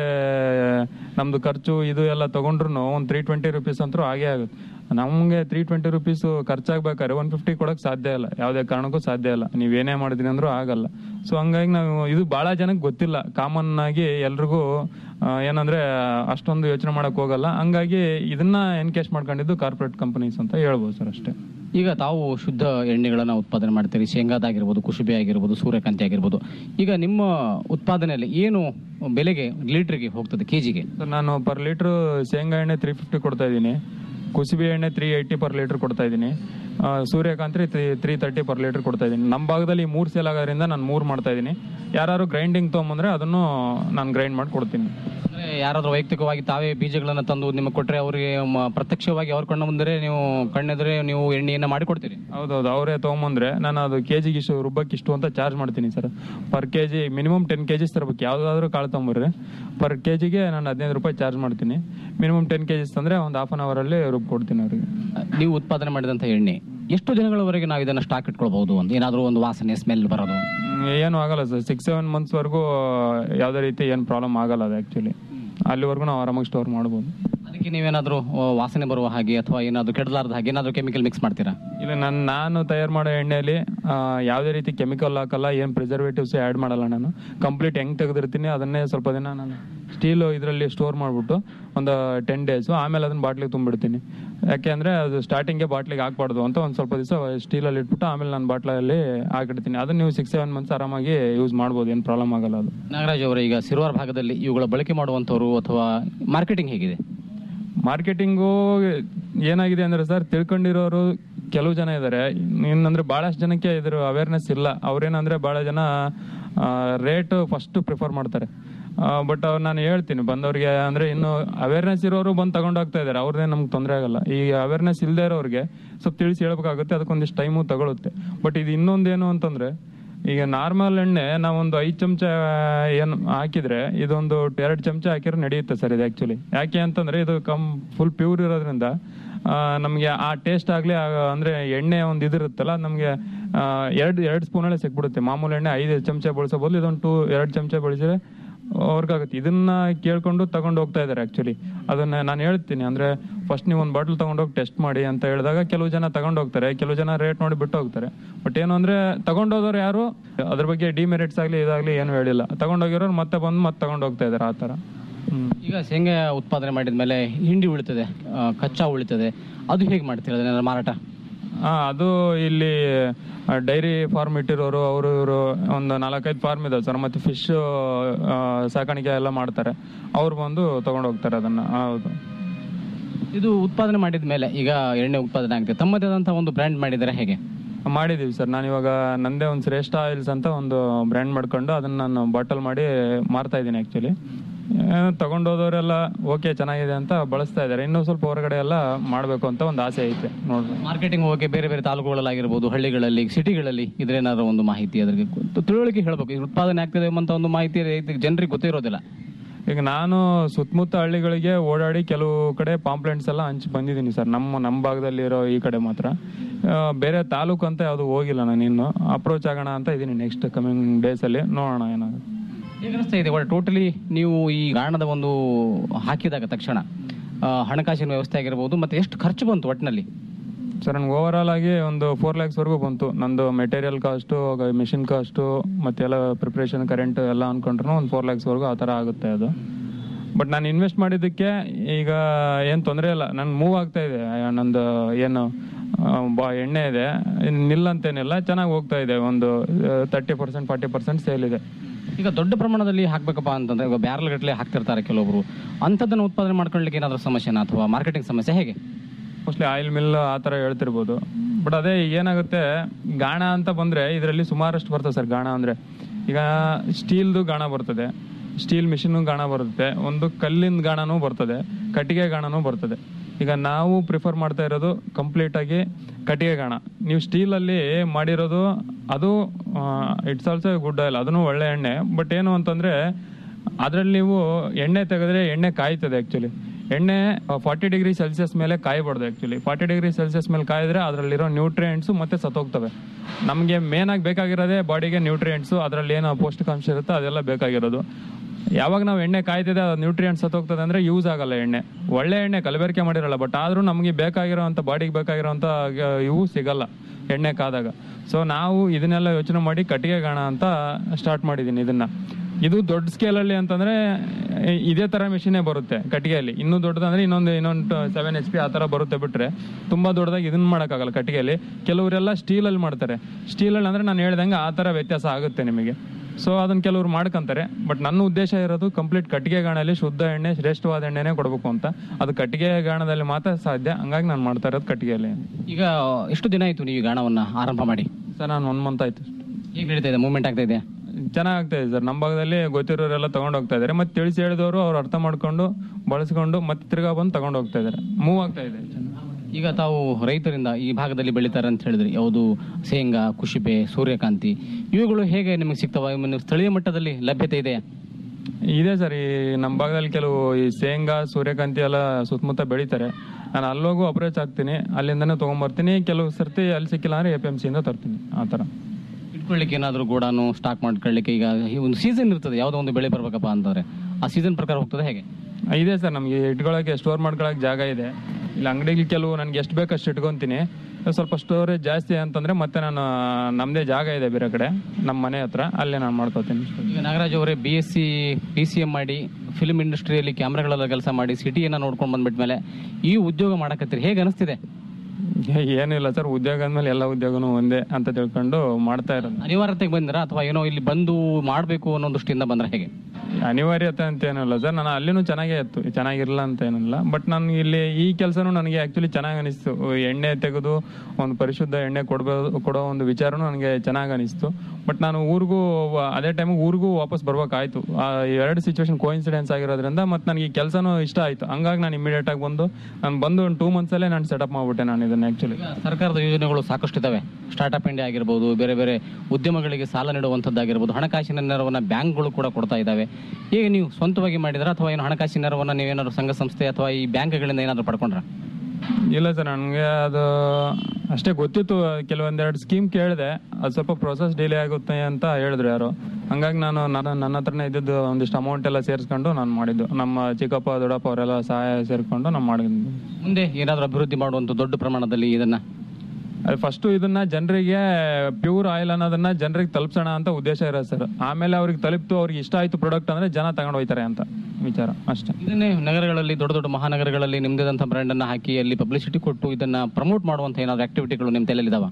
ನಮ್ದು ಖರ್ಚು ಇದು ಎಲ್ಲ ತಗೊಂಡ್ರು ಒಂದು ತ್ರೀ ಟ್ವೆಂಟಿ ರುಪೀಸ್ ಅಂತೂ ಆಗೇ ಆಗುತ್ತೆ ನಮಗೆ ತ್ರೀ ಟ್ವೆಂಟಿ ರುಪೀಸ್ ಖರ್ಚಾಗ್ಬೇಕಾದ್ರೆ ಒನ್ ಫಿಫ್ಟಿ ಕೊಡೋಕೆ ಸಾಧ್ಯ ಇಲ್ಲ ಯಾವುದೇ ಕಾರಣಕ್ಕೂ ಸಾಧ್ಯ ಇಲ್ಲ ನೀವೇನೇ ಮಾಡಿದೀನಿ ಅಂದ್ರೂ ಆಗಲ್ಲ ಸೊ ಹಂಗಾಗಿ ನಾವು ಇದು ಭಾಳ ಜನಕ್ಕೆ ಗೊತ್ತಿಲ್ಲ ಕಾಮನ್ ಆಗಿ ಎಲ್ರಿಗೂ ಆ, ಏನಂದ್ರೆ ಅಷ್ಟೊಂದು ಯೋಚನೆ ಮಾಡಕ್ ಹೋಗಲ್ಲ ಹಂಗಾಗಿ ಇದನ್ನ ಎನ್ಕೇಶ್ ಮಾಡ್ಕೊಂಡಿದ್ದು ಕಾರ್ಪೊರೇಟ್ ಕಂಪನೀಸ್ ಅಂತ ಹೇಳ್ಬೋದು ಸರ್ ಅಷ್ಟೇ ಈಗ ತಾವು ಶುದ್ಧ ಎಣ್ಣೆಗಳನ್ನ ಉತ್ಪಾದನೆ ಮಾಡ್ತೀರಿ ಶೇಂಗಾದಾಗಿರ್ಬೋದು ಕುಸುಬೆ ಆಗಿರ್ಬೋದು ಸೂರ್ಯಕಾಂತಿ ಆಗಿರ್ಬೋದು ಈಗ ನಿಮ್ಮ ಉತ್ಪಾದನೆಯಲ್ಲಿ ಏನು ಬೆಲೆಗೆ ಲೀಟರ್ಗೆ ಹೋಗ್ತದೆ ಕೆಜಿಗೆ ಸರ್ ನಾನು ಪರ್ ಲೀಟ್ರ್ ಶೇಂಗಾ ಎಣ್ಣೆ ತ್ರೀ ಫಿಫ್ಟಿ ಕೊಡ್ತಾ ಇದ್ದೀನಿ ಕುಸುಬಿ ಎಣ್ಣೆ ತ್ರೀ ಏಯ್ಟಿ ಪರ್ ಲೀಟರ್ ಕೊಡ್ತಾ ಇದ್ದೀನಿ ಆ, ಸೂರ್ಯಕಾಂತಿ three three thirty per litre ಕೊಡ್ತಾ ಇದ್ದೀನಿ ನಮ್ಮ ಭಾಗದಲ್ಲಿ ಮೂರು ಸೇಲ್ ಆಗೋದ್ರಿಂದ ನಾನು ಮೂರು ಮಾಡ್ತಾ ಇದ್ದೀನಿ ಯಾರು ಗ್ರೈಂಡಿಂಗ್ ತೊಗೊಂಬಂದ್ರೆ ಅದನ್ನು ನಾನು ಗ್ರೈಂಡ್ ಮಾಡಿ ಕೊಡ್ತೀನಿ ಅಂದ್ರೆ ಯಾರಾದ್ರೂ ವೈಯಕ್ತಿಕವಾಗಿ ತಾವೇ ಬೀಜಗಳನ್ನ ತಂದು ನಿಮಗೆ ಕೊಟ್ರೆ ಅವರಿಗೆ ಮ- ಪ್ರತ್ಯಕ್ಷವಾಗಿ ಅವ್ರ ಕಣ್ಣ ಮುಂದೆ ನೀವು ಕಣ್ಣೆದ್ರೆ ನೀವು ಎಣ್ಣೆಯನ್ನ ಮಾಡಿ ಕೊಡ್ತೀರಿ ಹೌದೌದು ಅವರೇ ತೊಗೊಂಬಂದ್ರೆ ನಾನು ಅದು ಕೆ ಜಿಗೆ ಇಷ್ಟು ರುಬ್ಬಕ್ಕೆ ಇಷ್ಟು ಅಂತ ಚಾರ್ಜ್ ಮಾಡ್ತೀನಿ sir per K G minimum ten K Gs ತರಬೇಕು ಯಾವುದಾದ್ರೂ ಕಾಳು ತೊಗೊಂಬರ್ರಿ ಪರ್ ಕೆ ಜಿಗೆ ನಾನು ಹದಿನೈದು ರೂಪಾಯಿ ಚಾರ್ಜ್ ಮಾಡ್ತೀನಿ ಮಿನಿಮಮ್ ಟೆನ್ ಕೆ ಜಿಸ್ ತಂದರೆ ಒಂದು ಹಾಫ್ ಆನ್ ಅವರಲ್ಲಿ ರುಬ್ಬ ಕೊಡ್ತೀನಿ ಅವರಿಗೆ ನೀವು ಉತ್ಪಾದನೆ ಮಾಡಿದಂಥ ಎಣ್ಣೆ ಎಷ್ಟು ದಿನಗಳವರೆಗೆ ನಾವು ಇದನ್ನ ಸ್ಟಾಕ್ ಇಟ್ಕೊಳ್ಬಹುದು ಅಂತ ಏನಾದರೂ ಒಂದು ವಾಸನೆ ಸ್ಮೆಲ್ ಬರೋದು ಏನು ಆಗಲ್ಲ ಸರ್ ಸಿಕ್ಸ್ ಸೆವೆನ್ ಮಂತ್ಸ್ವರೆಗೂ ಯಾವುದೇ ರೀತಿ ಏನು ಪ್ರಾಬ್ಲಮ್ ಆಗಲ್ಲ ಅದು ಆ್ಯಕ್ಚುಲಿ ಅಲ್ಲಿವರೆಗೂ ನಾವು ಆರಾಮಾಗಿ ಸ್ಟೋರ್ ಮಾಡ್ಬೋದು ಅದಕ್ಕೆ ಅದಕ್ಕೆ ನೀವೇನಾದ್ರೂ ಆ, ವಾಸನೆ ಬರುವ ಹಾಗೆ ಅಥವಾ ಏನಾದ್ರು ಕೆಡಲಾರದ ಹಾಗೆ ಏನಾದ್ರು ಕೆಮಿಕಲ್ ಮಿಕ್ಸ್ ಮಾಡ್ತೀರಾ ಇಲ್ಲ ನಾನು ನಾನು ತಯಾರು ಮಾಡೋ ಎಣ್ಣೆಯಲ್ಲಿ ಆ, ಯಾವುದೇ ರೀತಿ ಕೆಮಿಕಲ್ ಹಾಕಲ್ಲ ಏನು ಪ್ರಿಸರ್ವೇಟಿವ್ಸ್ ಆ್ಯಡ್ ಮಾಡಲ್ಲ ನಾನು ಕಂಪ್ಲೀಟ್ ಹೆಂಗೆ ತೆಗೆದಿರ್ತೀನಿ ಅದನ್ನೇ ಸ್ವಲ್ಪ ದಿನ ನಾನು ಸ್ಟೀಲು ಇದರಲ್ಲಿ ಸ್ಟೋರ್ ಮಾಡಿಬಿಟ್ಟು ಒಂದು ಟೆನ್ ಡೇಸು ಆಮೇಲೆ ಅದನ್ನ ಬಾಟ್ಲಿಗೆ ತುಂಬಿಡ್ತೀನಿ ಯಾಕೆ ಅಂದರೆ ಅದು ಸ್ಟಾರ್ಟಿಂಗ್ಗೆ ಬಾಟ್ಲಿಗೆ ಹಾಕ್ಬಾರ್ದು ಅಂತ ಒಂದು ಸ್ವಲ್ಪ ದಿವಸ ಸ್ಟೀಲಲ್ಲಿ ಇಟ್ಬಿಟ್ಟು ಆಮೇಲೆ ನಾನು ಬಾಟ್ಲಲ್ಲಿ ಹಾಕಿಡ್ತೀನಿ ಅದನ್ನ ನೀವು ಸಿಕ್ಸ್ ಸೆವೆನ್ ಮಂತ್ಸ್ ಆರಾಮಾಗಿ ಯೂಸ್ ಮಾಡ್ಬೋದು ಏನು ಪ್ರಾಬ್ಲಮ್ ಆಗಲ್ಲ ಅದು ನಾಗರಾಜ್ ಅವರೇ ಈಗ ಸಿರುವಾರ ಭಾಗದಲ್ಲಿ ಇವುಗಳ ಬಳಕೆ ಮಾಡುವಂಥವ್ರು ಅಥವಾ ಮಾರ್ಕೆಟಿಂಗ್ ಹೇಗಿದೆ ಮಾರ್ಕೆಟಿಂಗು ಏನಾಗಿದೆ ಅಂದ್ರೆ ಸರ್ ತಿಳ್ಕೊಂಡಿರೋರು ಕೆಲವು ಜನ ಇದ್ದಾರೆ ಇನ್ನಂದ್ರೆ ಬಹಳಷ್ಟು ಜನಕ್ಕೆ ಇದ್ರ ಅವೇರ್ನೆಸ್ ಇಲ್ಲ ಅವ್ರೇನಂದ್ರೆ ಬಹಳ ಜನ ರೇಟ್ ಫಸ್ಟ್ ಪ್ರಿಫರ್ ಮಾಡ್ತಾರೆ ಬಟ್ ಅವ್ರು ನಾನು ಹೇಳ್ತೀನಿ ಬಂದವ್ರಿಗೆ ಅಂದ್ರೆ ಇನ್ನು ಅವೇರ್ನೆಸ್ ಇರೋರು ಬಂದು ತಗೊಂಡು ಹೋಗ್ತಾ ಇದ್ದಾರೆ ಅವ್ರದೇ ನಮ್ಗೆ ತೊಂದರೆ ಆಗಲ್ಲ ಈ ಅವೇರ್ನೆಸ್ ಇಲ್ಲದೆ ಇರೋರಿಗೆ ಸ್ವಲ್ಪ ತಿಳಿಸಿ ಹೇಳ್ಬೇಕಾಗುತ್ತೆ ಅದಕ್ಕೊಂದಿಷ್ಟು ಟೈಮು ತಗೊಳುತ್ತೆ ಬಟ್ ಇದು ಇನ್ನೊಂದೇನು ಅಂತಂದ್ರೆ ಈಗ ನಾರ್ಮಲ್ ಎಣ್ಣೆ ನಾವೊಂದು ಐದು ಚಮಚ ಏನು ಹಾಕಿದ್ರೆ ಇದೊಂದು ಎರಡು ಚಮಚ ಹಾಕಿದ್ರೆ ನಡೆಯುತ್ತೆ ಸರ್ ಇದು ಆ್ಯಕ್ಚುಲಿ ಯಾಕೆ ಅಂತಂದ್ರೆ ಇದು ಕಮ್ ಫುಲ್ ಪ್ಯೂರ್ ಇರೋದ್ರಿಂದ ನಮಗೆ ಆ ಟೇಸ್ಟ್ ಆಗಲಿ ಅಂದ್ರೆ ಎಣ್ಣೆ ಒಂದು ಇದಿರುತ್ತಲ್ಲ ನಮಗೆ ಎರಡು ಎರಡು ಸ್ಪೂನಲ್ಲೇ ಸಿಕ್ಬಿಡುತ್ತೆ ಮಾಮೂಲಿ ಎಣ್ಣೆ ಐದು ಚಮಚ ಬಳಸೋ ಬದಲು ಇದೊಂದು ಟೂ ಎರಡು ಚಮಚ ಬಳಸಿದ್ರೆ ಅವ್ರಿಗಾಗುತ್ತೆ ಇದನ್ನ ಕೇಳ್ಕೊಂಡು ತಗೊಂಡು ಹೋಗ್ತಾ ಇದ್ದಾರೆ ಆಕ್ಚುಲಿ ಅದನ್ನ ನಾನು ಹೇಳ್ತೀನಿ ಅಂದ್ರೆ ಫಸ್ಟ್ ನೀವು ಒಂದು ಬಾಟಲ್ ತಗೊಂಡೋಗಿ ಟೆಸ್ಟ್ ಮಾಡಿ ಅಂತ ಹೇಳಿದಾಗ ಕೆಲವು ಜನ ತಗೊಂಡು ಹೋಗ್ತಾರೆ ಕೆಲವು ಜನ ರೇಟ್ ನೋಡಿ ಬಿಟ್ಟು ಹೋಗ್ತಾರೆ ಬಟ್ ಏನು ಅಂದ್ರೆ ತಗೊಂಡೋದವ್ರು ಯಾರು ಅದ್ರ ಬಗ್ಗೆ ಡಿಮೆರಿಟ್ಸ್ ಆಗಲಿ ಇದಾಗಲಿ ಏನು ಹೇಳಿಲ್ಲ ತಗೊಂಡೋಗಿರೋರು ಮತ್ತೆ ಬಂದು ಮತ್ತೆ ತಗೊಂಡು ಹೋಗ್ತಾ ಇದ್ದಾರೆ ಆ ಥರ ಈಗ ಶೇಂಗಾ ಉತ್ಪಾದನೆ ಮಾಡಿದ ಮೇಲೆ ಹಿಂಡಿ ಉಳಿತದೆ ಆ, ಕಚ್ಚಾ ಉಳಿತದೆ ಅದು ಹೇಗೆ ಮಾಡ್ತೀರಾ ಅದನ್ನೆಲ್ಲ ಮಾರಾಟ ಹಾ ಅದು ಇಲ್ಲಿ ಡೈರಿ ಫಾರ್ಮ್ ಇಟ್ಟಿರೋರು ಅವರು ಇವರು ಒಂದು ನಾಲ್ಕೈದು ಫಾರ್ಮ್ ಇದಾವೆ ಸರ್ ಮತ್ತೆ ಫಿಶ್ ಸಾಕಾಣಿಕೆ ಎಲ್ಲ ಮಾಡ್ತಾರೆ ಅವ್ರು ಬಂದು ತಗೊಂಡು ಹೋಗ್ತಾರೆ ಅದನ್ನ ಹೌದು ಇದು ಉತ್ಪಾದನೆ ಮಾಡಿದ ಮೇಲೆ ಈಗ ಎಣ್ಣೆ ಉತ್ಪಾದನೆ ಆಗುತ್ತೆ ತಮ್ಮದೇ ಆದಂತಹ ಒಂದು ಬ್ರ್ಯಾಂಡ್ ಮಾಡಿದರೆ ಹೇಗೆ ಮಾಡಿದೀವಿ ಸರ್ ನಾನು ಇವಾಗ ನಂದೇ ಒಂದು ಶ್ರೇಷ್ಠ ಆಯಿಲ್ಸ್ ಅಂತ ಒಂದು ಬ್ರ್ಯಾಂಡ್ ಮಾಡ್ಕೊಂಡು ಅದನ್ನ ನಾನು ಬಾಟಲ್ ಮಾಡಿ ಮಾರ್ತಾ ಇದ್ದೀನಿ ಆ್ಯಕ್ಚುಲಿ ತಗೊಂಡೋದವರೆಲ್ಲ ಓಕೆ ಚೆನ್ನಾಗಿದೆ ಅಂತ ಬಳಸ್ತಾ ಇದ್ದಾರೆ ಇನ್ನೂ ಸ್ವಲ್ಪ ಹೊರಗಡೆ ಎಲ್ಲ ಮಾಡಬೇಕು ಅಂತ ಒಂದು ಆಸೆ ಐತೆ ನೋಡ್ರಿ ಮಾರ್ಕೆಟಿಂಗ್ ಹೋಗಿ ಬೇರೆ ಬೇರೆ ತಾಲೂಕುಗಳಲ್ಲಾಗಿರ್ಬೋದು ಹಳ್ಳಿಗಳಲ್ಲಿ ಸಿಟಿಗಳಲ್ಲಿ ಇದ್ರೇನಾದ್ರು ಒಂದು ಮಾಹಿತಿ ಅದ್ರಿಗೆ ಗೊತ್ತು- ತಿಳುವಳಿಕೆ ಹೇಳ್ಬೇಕು ಇದು ಉತ್ಪಾದನೆ ಆಗ್ತದೆ ಅಂತ ಒಂದು ಮಾಹಿತಿ ರೈತ- ಜನರಿಗೆ ಗೊತ್ತಿರೋದಿಲ್ಲ ಈಗ ನಾನು ಸುತ್ತಮುತ್ತ ಹಳ್ಳಿಗಳಿಗೆ ಓಡಾಡಿ ಕೆಲವು ಕಡೆ ಪಾಂಪ್ಲೆಂಟ್ಸ್ ಎಲ್ಲ ಹಂಚಿ ಬಂದಿದ್ದೀನಿ ಸರ್ ನಮ್ಮ ನಮ್ಮ ಭಾಗದಲ್ಲಿರೋ ಈ ಕಡೆ ಮಾತ್ರ ಆ, ಬೇರೆ ತಾಲೂಕು ಅಂತ ಯಾವುದು ಹೋಗಿಲ್ಲ ನಾನು ಇನ್ನು ಅಪ್ರೋಚ್ ಆಗೋಣ ಅಂತ ಇದ್ದೀನಿ ನೆಕ್ಸ್ಟ್ ಕಮಿಂಗ್ ಡೇಸಲ್ಲಿ ನೋಡೋಣ ಏನಾಗುತ್ತೆ ಹೇಗೆ ಅನಿಸ್ತಾ ಇದೆ ಒಳ್ಳೆ ಟೋಟಲಿ ನೀವು ಈ ಗಾಣದ ಒಂದು ಹಾಕಿದಾಗ ತಕ್ಷಣ ಆ, ಹಣಕಾಸಿನ ವ್ಯವಸ್ಥೆ ಆಗಿರ್ಬೋದು ಮತ್ತೆ ಎಷ್ಟು ಖರ್ಚು ಬಂತು ಒಟ್ಟಿನಲ್ಲಿ ಸರ್ ನನಗೆ ಓವರ್ ಆಲ್ ಆಗಿ ಒಂದು ಫೋರ್ ಲ್ಯಾಕ್ಸ್ವರೆಗೂ ಬಂತು ನಂದು ಮೆಟೀರಿಯಲ್ ಕಾಸ್ಟು ಮಿಷಿನ್ ಕಾಸ್ಟು ಮತ್ತೆಲ್ಲ ಪ್ರಿಪ್ರೇಷನ್ ಕರೆಂಟ್ ಎಲ್ಲ ಅನ್ಕೊಂಡ್ರು ಒಂದು ಫೋರ್ ಲ್ಯಾಕ್ಸ್ವರೆಗೂ ಆ ಥರ ಆಗುತ್ತೆ ಅದು ಬಟ್ ನಾನು ಇನ್ವೆಸ್ಟ್ ಮಾಡಿದ್ದಕ್ಕೆ ಈಗ ಏನು ತೊಂದರೆ ಇಲ್ಲ ನಾನು ಮೂವ್ ಆಗ್ತಾ ಇದೆ ನಂದು ಏನು ಆ, ಬಾ ಎಣ್ಣೆ ಇದೆ ಇನ್ ನಿಲ್ಲಂತೇನಿಲ್ಲ ಚೆನ್ನಾಗಿ ಹೋಗ್ತಾ ಇದೆ ಒಂದು thirty percent forty percent sale ಇದೆ ಈಗ ದೊಡ್ಡ ಪ್ರಮಾಣದಲ್ಲಿ ಹಾಕ್ಬೇಕಪ್ಪ ಅಂತಂದ್ರೆ ಈಗ ಬ್ಯಾರಲ್ ಗಟ್ಟಲೆ ಹಾಕ್ತಿರ್ತಾರೆ ಕೆಲವೊಬ್ರು ಅಂಥದ್ದನ್ನು ಉತ್ಪಾದನೆ ಮಾಡ್ಕೊಳ್ಳಿಕ್ಕೆ ಏನಾದರೂ ಸಮಸ್ಯೆನಾ ಅಥವಾ ಮಾರ್ಕೆಟಿಂಗ್ ಸಮಸ್ಯೆ ಹೇಗೆ ಮೋಸ್ಟ್ಲಿ ಆಯಿಲ್ ಮಿಲ್ ಆ ಥರ ಹೇಳ್ತಿರ್ಬೋದು ಬಟ್ ಅದೇ ಏನಾಗುತ್ತೆ ಗಾಣ ಅಂತ ಬಂದರೆ ಇದರಲ್ಲಿ ಸುಮಾರಷ್ಟು ಬರ್ತದೆ ಸರ್ ಗಾಣ ಅಂದರೆ ಈಗ ಸ್ಟೀಲ್ದು ಗಾಣ ಬರ್ತದೆ ಸ್ಟೀಲ್ ಮಿಷಿನ್ ಗಾಣ ಬರುತ್ತೆ ಒಂದು ಕಲ್ಲಿನ ಗಾಣನೂ ಬರ್ತದೆ ಕಟ್ಟಿಗೆ ಗಾಣನೂ ಬರ್ತದೆ ಈಗ ನಾವು ಪ್ರಿಫರ್ ಮಾಡ್ತಾ ಇರೋದು ಕಂಪ್ಲೀಟ್ ಆಗಿ ಕಟ್ಟಿಗೆ ಗಾಣ ನೀವು ಸ್ಟೀಲಲ್ಲಿ ಮಾಡಿರೋದು ಅದು ಇಟ್ಸ್ ಆಲ್ಸೋ ಗುಡ್ ಆಯಿಲ್ ಅದನ್ನು ಒಳ್ಳೆ ಎಣ್ಣೆ ಬಟ್ ಏನು ಅಂತಂದ್ರೆ ಅದ್ರಲ್ಲಿ ನೀವು ಎಣ್ಣೆ ತೆಗೆದ್ರೆ ಎಣ್ಣೆ ಕಾಯ್ತದೆ ಆಕ್ಚುಲಿ ಎಣ್ಣೆ ಫಾರ್ಟಿ ಡಿಗ್ರಿ ಸೆಲ್ಸಿಯಸ್ ಮೇಲೆ ಕಾಯಬಾರ್ದು ಆಕ್ಚುಲಿ ಫಾರ್ಟಿ ಡಿಗ್ರಿ ಸೆಲ್ಸಿಯಸ್ ಮೇಲೆ ಕಾಯಿದ್ರೆ ಅದರಲ್ಲಿರೋ ನ್ಯೂಟ್ರಿಯೆಂಟ್ಸ್ ಮತ್ತೆ ಸತ್ತೋಗ್ತವೆ ನಮಗೆ ಮೇನ್ ಆಗಿ ಬೇಕಾಗಿರೋದೇ ಬಾಡಿಗೆ ನ್ಯೂಟ್ರಿಯೆಂಟ್ಸು ಅದರಲ್ಲಿ ಏನು ಪೌಷ್ಟಿಕಾಂಶ ಇರುತ್ತೆ ಅದೆಲ್ಲ ಬೇಕಾಗಿರೋದು ಯಾವಾಗ ನಾವು ಎಣ್ಣೆ ಕಾಯ್ತಿದೆ ಅದು ನ್ಯೂಟ್ರಿಯೆಂಟ್ಸ್ ಸತ್ತೋಗ್ತದೆ ಅಂದ್ರೆ ಯೂಸ್ ಆಗಲ್ಲ ಎಣ್ಣೆ ಒಳ್ಳೆ ಎಣ್ಣೆ ಕಲಬೆರಕೆ ಮಾಡಿರಲ್ಲ ಬಟ್ ಆದ್ರೂ ನಮಗೆ ಬೇಕಾಗಿರೋಂಥ ಬಾಡಿಗೆ ಬೇಕಾಗಿರೋಂಥ ಇವು ಸಿಗಲ್ಲ ಎಣ್ಣೆ ಕಾದಾಗ ಸೊ ನಾವು ಇದನ್ನೆಲ್ಲ ಯೋಚನೆ ಮಾಡಿ ಕಟ್ಟಿಗೆ ಗಾಣ ಅಂತ ಸ್ಟಾರ್ಟ್ ಮಾಡಿದ್ದೀನಿ ಇದನ್ನ ಇದು ದೊಡ್ಡ ಸ್ಕೇಲಲ್ಲಿ ಅಂತಂದ್ರೆ ಇದೇ ತರ ಮಿಷಿನೇ ಬರುತ್ತೆ ಕಟ್ಟಿಗೆಯಲ್ಲಿ ಇನ್ನೂ ದೊಡ್ಡದಂದ್ರೆ ಇನ್ನೊಂದು ಇನ್ನೊಂದು ಸೆವೆನ್ ಎಚ್ ಪಿ ಆ ಥರ ಬರುತ್ತೆ ಬಿಟ್ರೆ ತುಂಬಾ ದೊಡ್ಡದಾಗಿ ಇದನ್ನ ಮಾಡೋಕ್ಕಾಗಲ್ಲ ಕಟ್ಟಿಗೆಯಲ್ಲಿ ಕೆಲವರೆಲ್ಲ ಸ್ಟೀಲಲ್ಲಿ ಮಾಡ್ತಾರೆ ಸ್ಟೀಲಲ್ಲಿ ಅಂದ್ರೆ ನಾನು ಹೇಳ್ದಂಗೆ ಆ ಥರ ವ್ಯತ್ಯಾಸ ಆಗುತ್ತೆ ನಿಮಗೆ ಸೊ ಅದನ್ನ ಕೆಲವರು ಮಾಡ್ಕೊಂತಾರೆ ಬಟ್ ನನ್ನ ಉದ್ದೇಶ ಇರೋದು ಕಂಪ್ಲೀಟ್ ಕಟ್ಟಿಗೆ ಗಾಣಲ್ಲಿ ಶುದ್ಧ ಎಣ್ಣೆ ಶ್ರೇಷ್ಠವಾದ ಎಣ್ಣೆನೇ ಕೊಡಬೇಕು ಅಂತ ಅದು ಕಟ್ಟಿಗೆ ಗಾಣದಲ್ಲಿ ಮಾತ್ರ ಸಾಧ್ಯ ಹಂಗಾಗಿ ನಾನು ಮಾಡ್ತಾ ಇರೋದು ಕಟ್ಟಿಗೆಯಲ್ಲಿ ಈಗ ಎಷ್ಟು ದಿನ ಆಯ್ತು ನೀವು ಈ ಗಾಣವನ್ನ ಆರಂಭ ಮಾಡಿ ಸರ್ ನಾನು ಒನ್ ಮಂತ್ ಆಯ್ತು ಹೇಗೆ ನಡೀತಾ ಇದೆ ಮೂವ್ಮೆಂಟ್ ಆಗ್ತಾ ಇದೆ ಚೆನ್ನಾಗ್ ಆಗ್ತಾ ಇದೆ ಸರ್ ನಮ್ಮ ಭಾಗದಲ್ಲಿ ಗೊತ್ತಿರೋರೆಲ್ಲ ತಗೊಂಡು ಹೋಗ್ತಾ ಇದ್ದಾರೆ ಮತ್ತೆ ತಿಳಿಸಿ ಹೇಳಿದವರು ಅವ್ರು ಅರ್ಥ ಮಾಡ್ಕೊಂಡು ಬಳಸ್ಕೊಂಡು ಮತ್ತೆ ತಿರ್ಗಾ ಬಂದು ತಗೊಂಡು ಹೋಗ್ತಾ ಇದ್ದಾರೆ ಮೂವ್ ಆಗ್ತಾ ಇದೆ ಈಗ ತಾವು ರೈತರಿಂದ ಈ ಭಾಗದಲ್ಲಿ ಬೆಳೀತಾರೆ ಅಂತ ಹೇಳಿದ್ರಿ ಯಾವುದು ಶೇಂಗಾ ಕುಶಿಬೆ ಸೂರ್ಯಕಾಂತಿ ಇವುಗಳು ಹೇಗೆ ನಿಮಗೆ ಸಿಗ್ತವ ಇವನ್ನು ಸ್ಥಳೀಯ ಮಟ್ಟದಲ್ಲಿ ಲಭ್ಯತೆ ಇದೆಯಾ ಇದೆ ಸರ್ ಈ ನಮ್ಮ ಭಾಗದಲ್ಲಿ ಕೆಲವು ಈ ಶೇಂಗಾ ಸೂರ್ಯಕಾಂತಿ ಎಲ್ಲ ಸುತ್ತಮುತ್ತ ಬೆಳಿತಾರೆ ನಾನು ಅಲ್ಲೋಗು ಅಪ್ರೋಚ್ ಆಗ್ತೀನಿ ಅಲ್ಲಿಂದನೇ ತೊಗೊಂಬರ್ತೀನಿ ಕೆಲವು ಸರ್ತಿ ಅಲ್ಲಿ ಸಿಕ್ಕಿಲ್ಲ ಅಂದ್ರೆ ಎ ಪಿ ಎಮ್ ಸಿಯಿಂದ ತರ್ತೀನಿ ಆ ಥರ ಇಟ್ಕೊಳ್ಳಿಕ್ಕೆ ಏನಾದರೂ ಗೋಡಾನು ಸ್ಟಾಕ್ ಮಾಡ್ಕೊಳ್ಳಿಕ್ಕೆ ಈಗ ಈ ಒಂದು ಸೀಸನ್ ಇರ್ತದೆ ಯಾವುದೋ ಒಂದು ಬೆಳೆ ಬರ್ಬೇಕಪ್ಪ ಅಂತಂದ್ರೆ ಆ ಸೀಸನ್ ಪ್ರಕಾರ ಹೋಗ್ತದೆ ಹೇಗೆ ಇದೆ ಸರ್ ನಮಗೆ ಇಟ್ಕೊಳ್ಳೋಕೆ ಸ್ಟೋರ್ ಮಾಡ್ಕೊಳಕ್ಕೆ ಜಾಗ ಇದೆ ಇಲ್ಲಿ ಅಂಗಡಿಗೆ ಕೆಲವು ನನಗೆ ಎಷ್ಟು ಬೇಕು ಅಷ್ಟು ಇಟ್ಕೊಂತೀನಿ ಸ್ವಲ್ಪ ಸ್ಟೋರೇಜ್ ಜಾಸ್ತಿ ಅಂತಂದ್ರೆ ಮತ್ತೆ ನಾನು ನಮ್ಮದೇ ಜಾಗ ಇದೆ ಬೇರೆ ಕಡೆ ನಮ್ಮ ಮನೆ ಹತ್ರ ಅಲ್ಲೇ ನಾನು ಮಾಡ್ಕೋತೀನಿ ಈಗ ನಾಗರಾಜ್ ಅವರೇ B S C P C M ಮಾಡಿ ಫಿಲ್ಮ್ ಇಂಡಸ್ಟ್ರಿಯಲ್ಲಿ ಕ್ಯಾಮ್ರಾಗಳೆಲ್ಲ ಕೆಲಸ ಮಾಡಿ ಸಿಟಿಯನ್ನ ನೋಡ್ಕೊಂಡು ಬಂದ್ಬಿಟ್ಮೇಲೆ ಈ ಉದ್ಯೋಗ ಮಾಡಕತ್ತೀರಿ ಹೇಗೆ ಅನಿಸ್ತಿದೆ ಏನಿಲ್ಲ ಸರ್ ಉದ್ಯೋಗ ಅಂದ್ಮೇಲೆ ಎಲ್ಲ ಉದ್ಯೋಗನೂ ಒಂದೇ ಅಂತ ತಿಳ್ಕೊಂಡು ಮಾಡ್ತಾ ಇರೋದು ಅನಿವಾರ್ಯತೆಗೆ ಬಂದಿರಾ ಅಥವಾ ಏನೋ ಇಲ್ಲಿ ಬಂದು ಮಾಡಬೇಕು ಅನ್ನೋ ದೃಷ್ಟಿಯಿಂದ ಬಂದ್ರೆ ಹೇಗೆ ಅನಿವಾರ್ಯತೆ ಅಂತ ಏನಿಲ್ಲ ಸರ್ ನಾನು ಅಲ್ಲಿನೂ ಚೆನ್ನಾಗೇ ಇತ್ತು ಚೆನ್ನಾಗಿರಲ್ಲ ಅಂತ ಏನಿಲ್ಲ ಬಟ್ ನಾನು ಇಲ್ಲಿ ಈ ಕೆಲಸನೂ ನನಗೆ ಆಕ್ಚುಲಿ ಚೆನ್ನಾಗಿ ಅನಿಸ್ತು ಎಣ್ಣೆ ತೆಗೆದು ಒಂದು ಪರಿಶುದ್ಧ ಎಣ್ಣೆ ಕೊಡ್ಬೋದು ಕೊಡೋ ಒಂದು ವಿಚಾರನೂ ನನಗೆ ಚೆನ್ನಾಗಿ ಅನಿಸ್ತು ಬಟ್ ನಾನು ಊರಿಗೂ ಅದೇ ಟೈಮಿಗೆ ಊರಿಗೂ ವಾಪಸ್ ಬರ್ಬೇಕಾಯ್ತು ಆ ಎರಡು ಸಿಚುವೇಶನ್ ಕೋಇನ್ಸಿಡೆನ್ಸ್ ಆಗಿರೋದ್ರಿಂದ ಮತ್ತೆ ನನಗೆ ಈ ಕೆಲಸನೂ ಇಷ್ಟ ಆಯ್ತು ಹಂಗಾಗಿ ನಾನು ಇಮಿಡಿಯೇಟ್ ಆಗಿ ಬಂದು ನಾನು ಬಂದು ಒಂದು ಟೂ ಮಂತ್ಸಲ್ಲೇ ನಾನು ಸೆಟಪ್ ಮಾಡ್ಬಿಟ್ಟೆ ನಾನು ಇದನ್ನ ಆಕ್ಚುಲಿ ಸರ್ಕಾರದ ಯೋಜನೆಗಳು ಸಾಕಷ್ಟು ಇದಾವೆ ಸ್ಟಾರ್ಟ್ಅಪ್ ಇಂಡಿಯಾ ಆಗಿರ್ಬೋದು ಬೇರೆ ಬೇರೆ ಉದ್ಯಮಗಳಿಗೆ ಸಾಲ ನೀಡುವಂಥದ್ದಾಗಿರ್ಬೋದು ಹಣಕಾಸಿನ ನೆರವನ್ನ ಬ್ಯಾಂಕ್ಗಳು ಕೂಡ ಕೊಡ್ತಾ ಇದ್ದಾವೆ ಈಗ ನೀವು ಸ್ವಂತವಾಗಿ ಮಾಡಿದ್ರ ಅಥವಾ ಏನು ಹಣಕಾಸಿನ ನೆರವನ್ನ ನೀವೇನಾದ್ರು ಸಂಘ ಸಂಸ್ಥೆ ಅಥವಾ ಈ ಬ್ಯಾಂಕ್ಗಳಿಂದ ಏನಾದ್ರು ಪಡ್ಕೊಂಡ್ರ ಇಲ್ಲ ಸರ್ ನನಗೆ ಅದು ಅಷ್ಟೇ ಗೊತ್ತಿತ್ತು ಕೆಲವೊಂದೆರಡು ಸ್ಕೀಮ್ ಕೇಳಿದೆ ಅದು ಸ್ವಲ್ಪ ಪ್ರೊಸೆಸ್ ಡಿಲೇ ಆಗುತ್ತೆ ಅಂತ ಹೇಳಿದ್ರು ಯಾರು ಹಂಗಾಗಿ ನಾನು ನನ್ನ ನನ್ನ ಹತ್ರನೇ ಇದ್ದಿದ್ದು ಒಂದಿಷ್ಟು ಅಮೌಂಟ್ ಎಲ್ಲ ಸೇರಿಸ್ಕೊಂಡು ನಾನು ಮಾಡಿದ್ದು ನಮ್ಮ ಚಿಕ್ಕಪ್ಪ ದೊಡ್ಡಪ್ಪ ಅವರೆಲ್ಲ ಸಹಾಯ ಸೇರಿಕೊಂಡು ನಾನು ಮಾಡಿದ್ದು ಮುಂದೆ ಏನಾದರೂ ಅಭಿವೃದ್ಧಿ ಮಾಡುವಂಥ ದೊಡ್ಡ ಪ್ರಮಾಣದಲ್ಲಿ ಇದನ್ನ ಅದು ಫಸ್ಟ್ ಇದನ್ನ ಜನರಿಗೆ ಪ್ಯೂರ್ ಆಯಿಲ್ ಅನ್ನೋದನ್ನ ಜನರಿಗೆ ತಲುಪಿಸೋಣ ಅಂತ ಉದ್ದೇಶ ಇರೋದು ಸರ್ ಆಮೇಲೆ ಅವ್ರಿಗೆ ತಲುಪ್ತು ಅವ್ರಿಗೆ ಇಷ್ಟ ಆಯ್ತು ಪ್ರಾಡಕ್ಟ್ ಅಂದ್ರೆ ಜನ ತಗೊಂಡು ಹೋಯ್ತಾರೆ ಅಂತ ವಿಚಾರ ಅಷ್ಟೇ ಇದನ್ನೇ ನಗರಗಳಲ್ಲಿ ದೊಡ್ಡ ದೊಡ್ಡ ಮಹಾನಗರಗಳಲ್ಲಿ ನಿಮ್ದಂಥ ಬ್ರ್ಯಾಂಡ್ ಅನ್ನ ಹಾಕಿ ಅಲ್ಲಿ ಪಬ್ಲಿಸಿಟಿ ಕೊಟ್ಟು ಇದನ್ನ ಪ್ರಮೋಟ್ ಮಾಡುವಂತ ಏನಾದ್ರು ಆಕ್ಟಿವಿಟಿಗಳು ನಿಮ್ಮ ತಲೆಯಲ್ಲಿದಾವ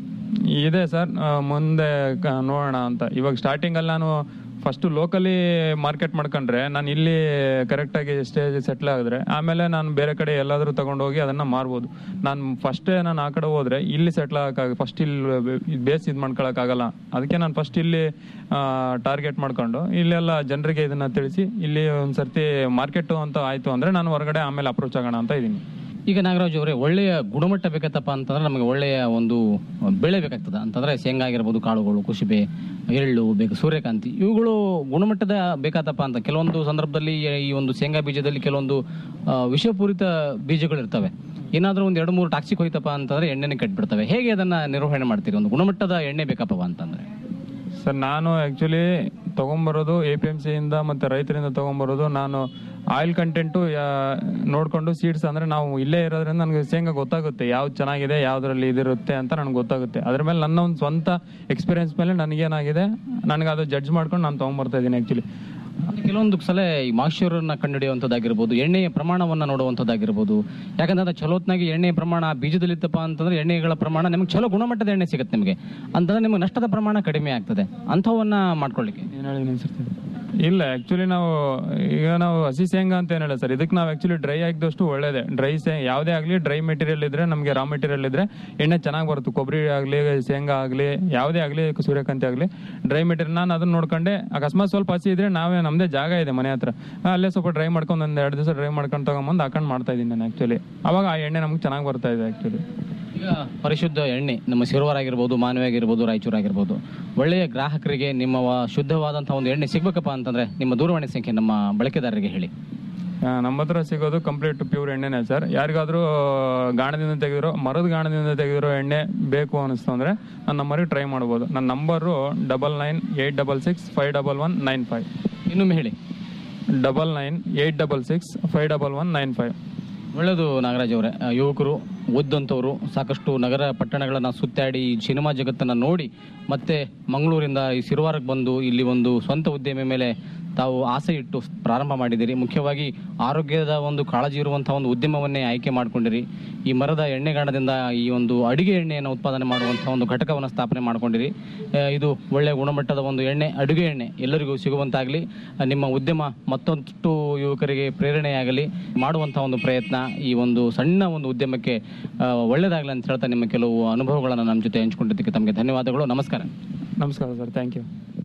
ಇದೆ ಸರ್ ಆ, ಮುಂದೆ ಕ- ನೋಡೋಣ ಅಂತ ಇವಾಗ ಸ್ಟಾರ್ಟಿಂಗ್ ಅಲ್ಲಿ ನಾನು ಫಸ್ಟ್ ಲೋಕಲಿ ಮಾರ್ಕೆಟ್ ಮಾಡ್ಕೊಂಡ್ರೆ ನಾನು ಇಲ್ಲಿ ಕರೆಕ್ಟಾಗಿ ಸ್ಟೇಜ್ ಸೆಟ್ಲ್ ಆಗಿದ್ರೆ ಆಮೇಲೆ ನಾನು ಬೇರೆ ಕಡೆ ಎಲ್ಲಾದರೂ ತಗೊಂಡೋಗಿ ಅದನ್ನ ಮಾರ್ಬೋದು ನಾನು ಫಸ್ಟೇ ನಾನು ಆ ಕಡೆ ಹೋದ್ರೆ ಇಲ್ಲಿ ಸೆಟ್ಲ್ ಆಗಕ್ಕಾಗ ಫಸ್ಟ್ ಇಲ್ಲಿ ಬೇಸ್ ಇದು ಮಾಡ್ಕೊಳಕ್ಕಾಗಲ್ಲ ಅದಕ್ಕೆ ನಾನು ಫಸ್ಟ್ ಇಲ್ಲಿ ಟಾರ್ಗೆಟ್ ಮಾಡ್ಕೊಂಡು ಇಲ್ಲೆಲ್ಲ ಜನರಿಗೆ ಇದನ್ನ ತಿಳಿಸಿ ಇಲ್ಲಿ ಒಂದು ಸರ್ತಿ ಮಾರ್ಕೆಟ್ ಅಂತ ಆಯ್ತು ಅಂದ್ರೆ ನಾನು ಹೊರಗಡೆ ಆಮೇಲೆ ಅಪ್ರೋಚ್ ಆಗೋಣ ಅಂತ ಇದ್ದೀನಿ ಈಗ ನಾಗರಾಜ್ ಅವರೇ ಒಳ್ಳೆಯ ಗುಣಮಟ್ಟ ಬೇಕತ್ತಪ್ಪ ಅಂತಂದ್ರೆ ನಮಗೆ ಒಳ್ಳೆಯ ಒಂದು ಬೆಳೆ ಬೇಕಾಗ್ತದೆ ಅಂತಂದ್ರೆ ಶೇಂಗಾ ಆಗಿರ್ಬೋದು ಕಾಳುಗಳು ಕುಸುಬೆ ಎಳ್ಳು ಬೇಕು ಸೂರ್ಯಕಾಂತಿ ಇವುಗಳು ಗುಣಮಟ್ಟದ ಬೇಕಾತಪ್ಪ ಅಂತ ಕೆಲವೊಂದು ಸಂದರ್ಭದಲ್ಲಿ ಈ ಒಂದು ಶೇಂಗಾ ಬೀಜದಲ್ಲಿ ಕೆಲವೊಂದು ಆ, ವಿಷಪೂರಿತ ಬೀಜಗಳು ಇರ್ತವೆ ಏನಾದ್ರೂ ಒಂದು ಎರಡು ಮೂರು ಟಾಕ್ಸಿಕ್ ಹೋಯ್ತಪ್ಪ ಅಂತಂದ್ರೆ ಎಣ್ಣೆನೆ ಕಟ್ಬಿಡ್ತವೆ ಹೇಗೆ ಅದನ್ನ ನಿರ್ವಹಣೆ ಮಾಡ್ತೀರಿ ಒಂದು ಗುಣಮಟ್ಟದ ಎಣ್ಣೆ ಬೇಕಪ್ಪ ಅಂತಂದ್ರೆ ಸರ್ ನಾನು ಆ್ಯಕ್ಚುಲಿ ತೊಗೊಂಬರೋದು ಎ ಪಿ ಎಮ್ ಸಿಯಿಂದ ಮತ್ತು ರೈತರಿಂದ ತೊಗೊಂಬರೋದು ನಾನು ಆಯಿಲ್ ಕಂಟೆಂಟು ನೋಡಿಕೊಂಡು ಸೀಡ್ಸ್ ಅಂದರೆ ನಾವು ಇಲ್ಲೇ ಇರೋದ್ರಿಂದ ನನಗೆ ಶೇಂಗಾ ಗೊತ್ತಾಗುತ್ತೆ ಯಾವ್ದು ಚೆನ್ನಾಗಿದೆ ಯಾವುದರಲ್ಲಿ ಇದಿರುತ್ತೆ ಅಂತ ನನಗೆ ಗೊತ್ತಾಗುತ್ತೆ ಅದ್ರ ಮೇಲೆ ನನ್ನ ಒಂದು ಸ್ವಂತ ಎಕ್ಸ್ಪೀರಿಯನ್ಸ್ ಮೇಲೆ ನನಗೇನಾಗಿದೆ ನನಗೆ ಅದು ಜಡ್ಜ್ ಮಾಡ್ಕೊಂಡು ನಾನು ತೊಗೊಂಬರ್ತಾ ಇದ್ದೀನಿ ಆ್ಯಕ್ಚುಲಿ ಕೆಲವೊಂದು ಸಲ ಈ ಮಾಶ್ಚರನ್ನ ಕಂಡುಹಿಡಿಯುವಂಥದ್ದಾಗಿರ್ಬೋದು ಎಣ್ಣೆಯ ಪ್ರಮಾಣವನ್ನ ನೋಡುವಂಥದ್ದಾಗಿರ್ಬೋದು ಯಾಕಂದ್ರೆ ಚಲೋತ್ನಾಗಿ ಎಣ್ಣೆಯ ಪ್ರಮಾಣ ಆ ಬೀಜದಲ್ಲಿತ್ತಪ್ಪ ಅಂತಂದ್ರೆ ಎಣ್ಣೆಗಳ ಪ್ರಮಾಣ ನಿಮಗೆ ಚಲೋ ಗುಣಮಟ್ಟದ ಎಣ್ಣೆ ಸಿಗುತ್ತೆ ನಿಮಗೆ ಅಂತಂದ್ರೆ ನಿಮಗೆ ನಷ್ಟದ ಪ್ರಮಾಣ ಕಡಿಮೆ ಆಗ್ತದೆ ಅಂಥವನ್ನ ಮಾಡ್ಕೊಳ್ಳಿಕ್ಕೆ ಏನು ಹೇಳಿ ಅನ್ಸಿರ್ತದೆ ಇಲ್ಲ ಆಕ್ಚುಲಿ ನಾವು ಈಗ ನಾವು ಹಸಿ ಶೇಂಗಾ ಅಂತ ಏನಿಲ್ಲ ಸರ್ ಇದಕ್ಕೆ ನಾವು ಆಕ್ಚುಲಿ ಡ್ರೈ ಆಗಿದಷ್ಟು ಒಳ್ಳೇದೆ ಡ್ರೈ ಶೇ ಯಾವುದೇ ಆಗಲಿ ಡ್ರೈ ಮೆಟೀರಿಯಲ್ ಇದ್ರೆ ನಮಗೆ ರಾ ಮೆಟೀರಿಯಲ್ ಇದ್ರೆ ಎಣ್ಣೆ ಚೆನ್ನಾಗಿ ಬರುತ್ತೆ ಕೊಬ್ಬರಿ ಆಗಲಿ ಶೇಂಗಾ ಆಗಲಿ ಯಾವುದೇ ಆಗಲಿ ಸೂರ್ಯಕಾಂತಿ ಆಗಲಿ ಡ್ರೈ ಮೆಟೀರಿಯಲ್ ನಾನು ಅದನ್ನ ನೋಡ್ಕೊಂಡೆ ಅಕಸ್ಮಾತ್ ಸ್ವಲ್ಪ ಹಸಿ ಇದ್ರೆ ನಾವೇ ನಮ್ಮದೇ ಜಾಗ ಇದೆ ಮನೆ ಹತ್ರ ಆ, ಅಲ್ಲೇ ಸ್ವಲ್ಪ ಡ್ರೈ ಮಾಡ್ಕೊಂಡು ಒಂದು ಎರಡು ದಿವಸ ಡ್ರೈ ಮಾಡ್ಕೊಂಡು ತಗೊಂಬಂದು ಹಾಕೊಂಡು ಮಾಡ್ತಾ ಇದ್ದೀನಿ ನಾನು ಆಕ್ಚುಲಿ ಅವಾಗ ಆ ಎಣ್ಣೆ ನಮ್ಗೆ ಚೆನ್ನಾಗಿ ಬರ್ತಾ ಇದೆ ಆಕ್ಚುಲಿ ಈಗ ಪರಿಶುದ್ಧ ಎಣ್ಣೆ ನಮ್ಮ ಸಿರುವಾರ ಆಗಿರ್ಬೋದು ಮಾನವ ಆಗಿರ್ಬೋದು ರಾಯಚೂರು ಆಗಿರ್ಬೋದು ಒಳ್ಳೆಯ ಗ್ರಾಹಕರಿಗೆ ನಿಮ್ಮ ವ- ಶುದ್ಧವಾದಂತಹ ಒಂದು ಎಣ್ಣೆ ಸಿಗ್ಬೇಕಪ್ಪ ಅಂತಂದ್ರೆ ನಿಮ್ಮ ದೂರವಾಣಿ ಸಂಖ್ಯೆ ನಮ್ಮ ಬಳಕೆದಾರರಿಗೆ ಹೇಳಿ ಆ, ನಮ್ಮ ಹತ್ರ ಸಿಗೋದು ಕಂಪ್ಲೀಟ್ ಪ್ಯೂರ್ ಎಣ್ಣೆನೇ ಸರ್ ಯಾರಿಗಾದ್ರೂ ಗಾಣದಿಂದ ತೆಗೆದಿರೋ ಮರದ ಗಾಣದಿಂದ ತೆಗೆದಿರೋ ಎಣ್ಣೆ ಬೇಕು ಅನಿಸ್ತು ಅಂದ್ರೆ ನನ್ನ ನಂಬರಿಗೆ ಟ್ರೈ ಮಾಡ್ಬೋದು ನನ್ನ number double nine eight double six five double one nine five ಇನ್ನೊಮ್ಮೆ ಹೇಳಿ double nine eight double six five double one nine five ಒಳ್ಳೆಯದು ನಾಗರಾಜ್ ಅವರೇ ಆ, ಯುವಕರು ಓದಂಥವ್ರು ಸಾಕಷ್ಟು ನಗರ ಪಟ್ಟಣಗಳನ್ನು ಸುತ್ತಾಡಿ ಈ ಸಿನಿಮಾ ಜಗತ್ತನ್ನು ನೋಡಿ ಮತ್ತೆ ಮಂಗಳೂರಿಂದ ಈ ಸಿರುವಾರಕ್ಕೆ ಬಂದು ಇಲ್ಲಿ ಒಂದು ಸ್ವಂತ ಉದ್ಯಮ ಮೇಲೆ ತಾವು ಆಸೆ ಇಟ್ಟು ಪ್ರಾರಂಭ ಮಾಡಿದಿರಿ ಮುಖ್ಯವಾಗಿ ಆರೋಗ್ಯದ ಒಂದು ಕಾಳಜಿ ಇರುವಂತಹ ಒಂದು ಉದ್ಯಮವನ್ನೇ ಆಯ್ಕೆ ಮಾಡ್ಕೊಂಡಿರಿ ಈ ಮರದ ಎಣ್ಣೆಗಾಣದಿಂದ ಈ ಒಂದು ಅಡಿಗೆ ಎಣ್ಣೆಯನ್ನು ಉತ್ಪಾದನೆ ಮಾಡುವಂತಹ ಒಂದು ಘಟಕವನ್ನು ಸ್ಥಾಪನೆ ಮಾಡ್ಕೊಂಡಿರಿ ಆ, ಇದು ಒಳ್ಳೆಯ ಗುಣಮಟ್ಟದ ಒಂದು ಎಣ್ಣೆ ಅಡುಗೆ ಎಣ್ಣೆ ಎಲ್ಲರಿಗೂ ಸಿಗುವಂತಾಗಲಿ ಆ, ನಿಮ್ಮ ಉದ್ಯಮ ಮತ್ತೊಂದು ಯುವಕರಿಗೆ ಪ್ರೇರಣೆಯಾಗಲಿ ಮಾಡುವಂತಹ ಒಂದು ಪ್ರಯತ್ನ ಈ ಒಂದು ಸಣ್ಣ ಒಂದು ಉದ್ಯಮಕ್ಕೆ ಆ, ಒಳ್ಳೆಯದಾಗಲಿ ಅಂತ ಹೇಳ್ತಾ ನಿಮ್ಮ ಕೆಲವು ಅನುಭವಗಳನ್ನು ನಮ್ಮ ಜೊತೆ ಹಂಚಿಕೊಂಡಿದ್ದಕ್ಕೆ ತಮಗೆ ಧನ್ಯವಾದಗಳು ನಮಸ್ಕಾರ ನಮಸ್ಕಾರ ಸರ್ ಥ್ಯಾಂಕ್ ಯು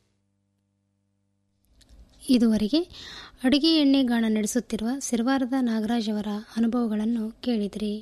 ಇದುವರೆಗೆ ಅಡುಗೆ ಎಣ್ಣೆ ಗಾಣ ನಡೆಸುತ್ತಿರುವ ಸಿರವಾರದ ನಾಗರಾಜ್ ಅವರ ಅನುಭವಗಳನ್ನು ಕೇಳಿದಿರಿ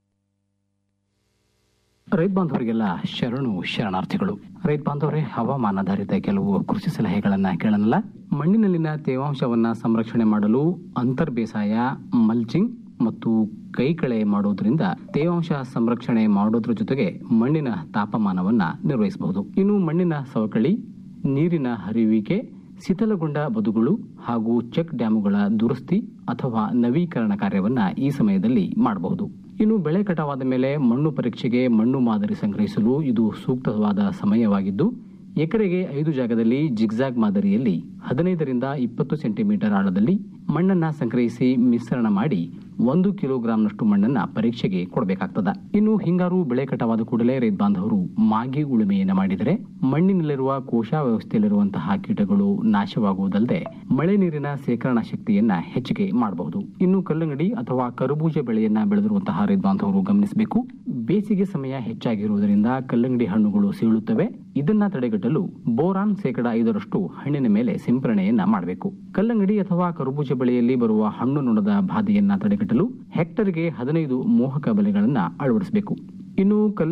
ರೈತ ಬಾಂಧವರಿಗೆಲ್ಲ ಶರಣು ಶರಣಾರ್ಥಿಗಳು ರೈತ ಬಾಂಧವರೇ ಹವಾಮಾನಾಧಾರಿತ ಕೆಲವು ಕೃಷಿ ಸಲಹೆಗಳನ್ನ ಕೇಳನಲ್ಲ ಮಣ್ಣಿನಲ್ಲಿನ ತೇವಾಂಶವನ್ನ ಸಂರಕ್ಷಣೆ ಮಾಡಲು ಅಂತರ್ ಬೇಸಾಯ ಮಲ್ಚಿಂಗ್ ಮತ್ತು ಕೈಕಳೆ ಮಾಡೋದ್ರಿಂದ ತೇವಾಂಶ ಸಂರಕ್ಷಣೆ ಮಾಡೋದ್ರ ಜೊತೆಗೆ ಮಣ್ಣಿನ ತಾಪಮಾನವನ್ನ ನಿರ್ವಹಿಸಬಹುದು ಇನ್ನು ಮಣ್ಣಿನ ಸವಕಳಿ ನೀರಿನ ಹರಿಯುವಿಕೆ ಶಿಥಲಗೊಂಡ ಬದುಗಳು ಹಾಗೂ ಚೆಕ್ ಡ್ಯಾಮುಗಳ ದುರಸ್ತಿ ಅಥವಾ ನವೀಕರಣ ಕಾರ್ಯವನ್ನ ಈ ಸಮಯದಲ್ಲಿ ಮಾಡಬಹುದು ಇನ್ನು ಬೆಳೆ ಕಟಾವಾದ ಮೇಲೆ ಮಣ್ಣು ಪರೀಕ್ಷೆಗೆ ಮಣ್ಣು ಮಾದರಿ ಸಂಗ್ರಹಿಸಲು ಇದು ಸೂಕ್ತವಾದ ಸಮಯವಾಗಿದ್ದು ಎಕರೆಗೆ ಐದು ಜಾಗದಲ್ಲಿ ಜಿಗ್ಜಾಗ್ ಮಾದರಿಯಲ್ಲಿ ಹದಿನೈದರಿಂದ ಇಪ್ಪತ್ತು ಸೆಂಟಿಮೀಟರ್ ಆಳದಲ್ಲಿ ಮಣ್ಣನ್ನ ಸಂಗ್ರಹಿಸಿ ಮಿಶ್ರಣ ಮಾಡಿ ಒಂದು ಕಿಲೋಗ್ರಾಂನಷ್ಟು ಮಣ್ಣನ್ನ ಪರೀಕ್ಷೆಗೆ ಕೊಡಬೇಕಾಗ್ತದ ಇನ್ನು ಹಿಂಗಾರು ಬೆಳೆ ಕಟಾವಾದ ಕೂಡಲೇ ರೈತ ಬಾಂಧವರು ಮಾಗಿ ಉಳುಮೆಯನ್ನ ಮಾಡಿದರೆ ಮಣ್ಣಿನಲ್ಲಿರುವ ಕೋಶ ವ್ಯವಸ್ಥೆಯಲ್ಲಿರುವಂತಹ ಕೀಟಗಳು ನಾಶವಾಗುವುದಲ್ಲದೆ ಮಳೆ ನೀರಿನ ಶೇಖರಣಾ ಶಕ್ತಿಯನ್ನ ಹೆಚ್ಚಿಗೆ ಮಾಡಬಹುದು ಇನ್ನು ಕಲ್ಲಂಗಡಿ ಅಥವಾ ಕರಬೂಜ ಬೆಳೆಯನ್ನ ಬೆಳೆದಿರುವಂತಹ ರೈತ ಬಾಂಧವರು ಗಮನಿಸಬೇಕು ಬೇಸಿಗೆ ಸಮಯ ಹೆಚ್ಚಾಗಿರುವುದರಿಂದ ಕಲ್ಲಂಗಡಿ ಹಣ್ಣುಗಳು ಸೀಳುತ್ತವೆ ಇದನ್ನ ತಡೆಗಟ್ಟಲು ಬೋರಾನ್ ಶೇಕಡ ಐದರಷ್ಟು ಹಣ್ಣಿನ ಮೇಲೆ ಸಿಂಪರಣೆಯನ್ನ ಮಾಡಬೇಕು ಕಲ್ಲಂಗಡಿ ಅಥವಾ ಕರಬೂಜ ಬೆಳೆಯಲ್ಲಿ ಬರುವ ಹಣ್ಣು ನೊಣದ ಬಾಧೆಯನ್ನ ತಡೆಗಟ್ಟಲು ಹೆಕ್ಟರ್ಗೆ ಹದಿನೈದು ಮೋಹಕ ಬಲೆಗಳನ್ನ ಅಳವಡಿಸಬೇಕು ಇನ್ನು ಕಲ್ಲ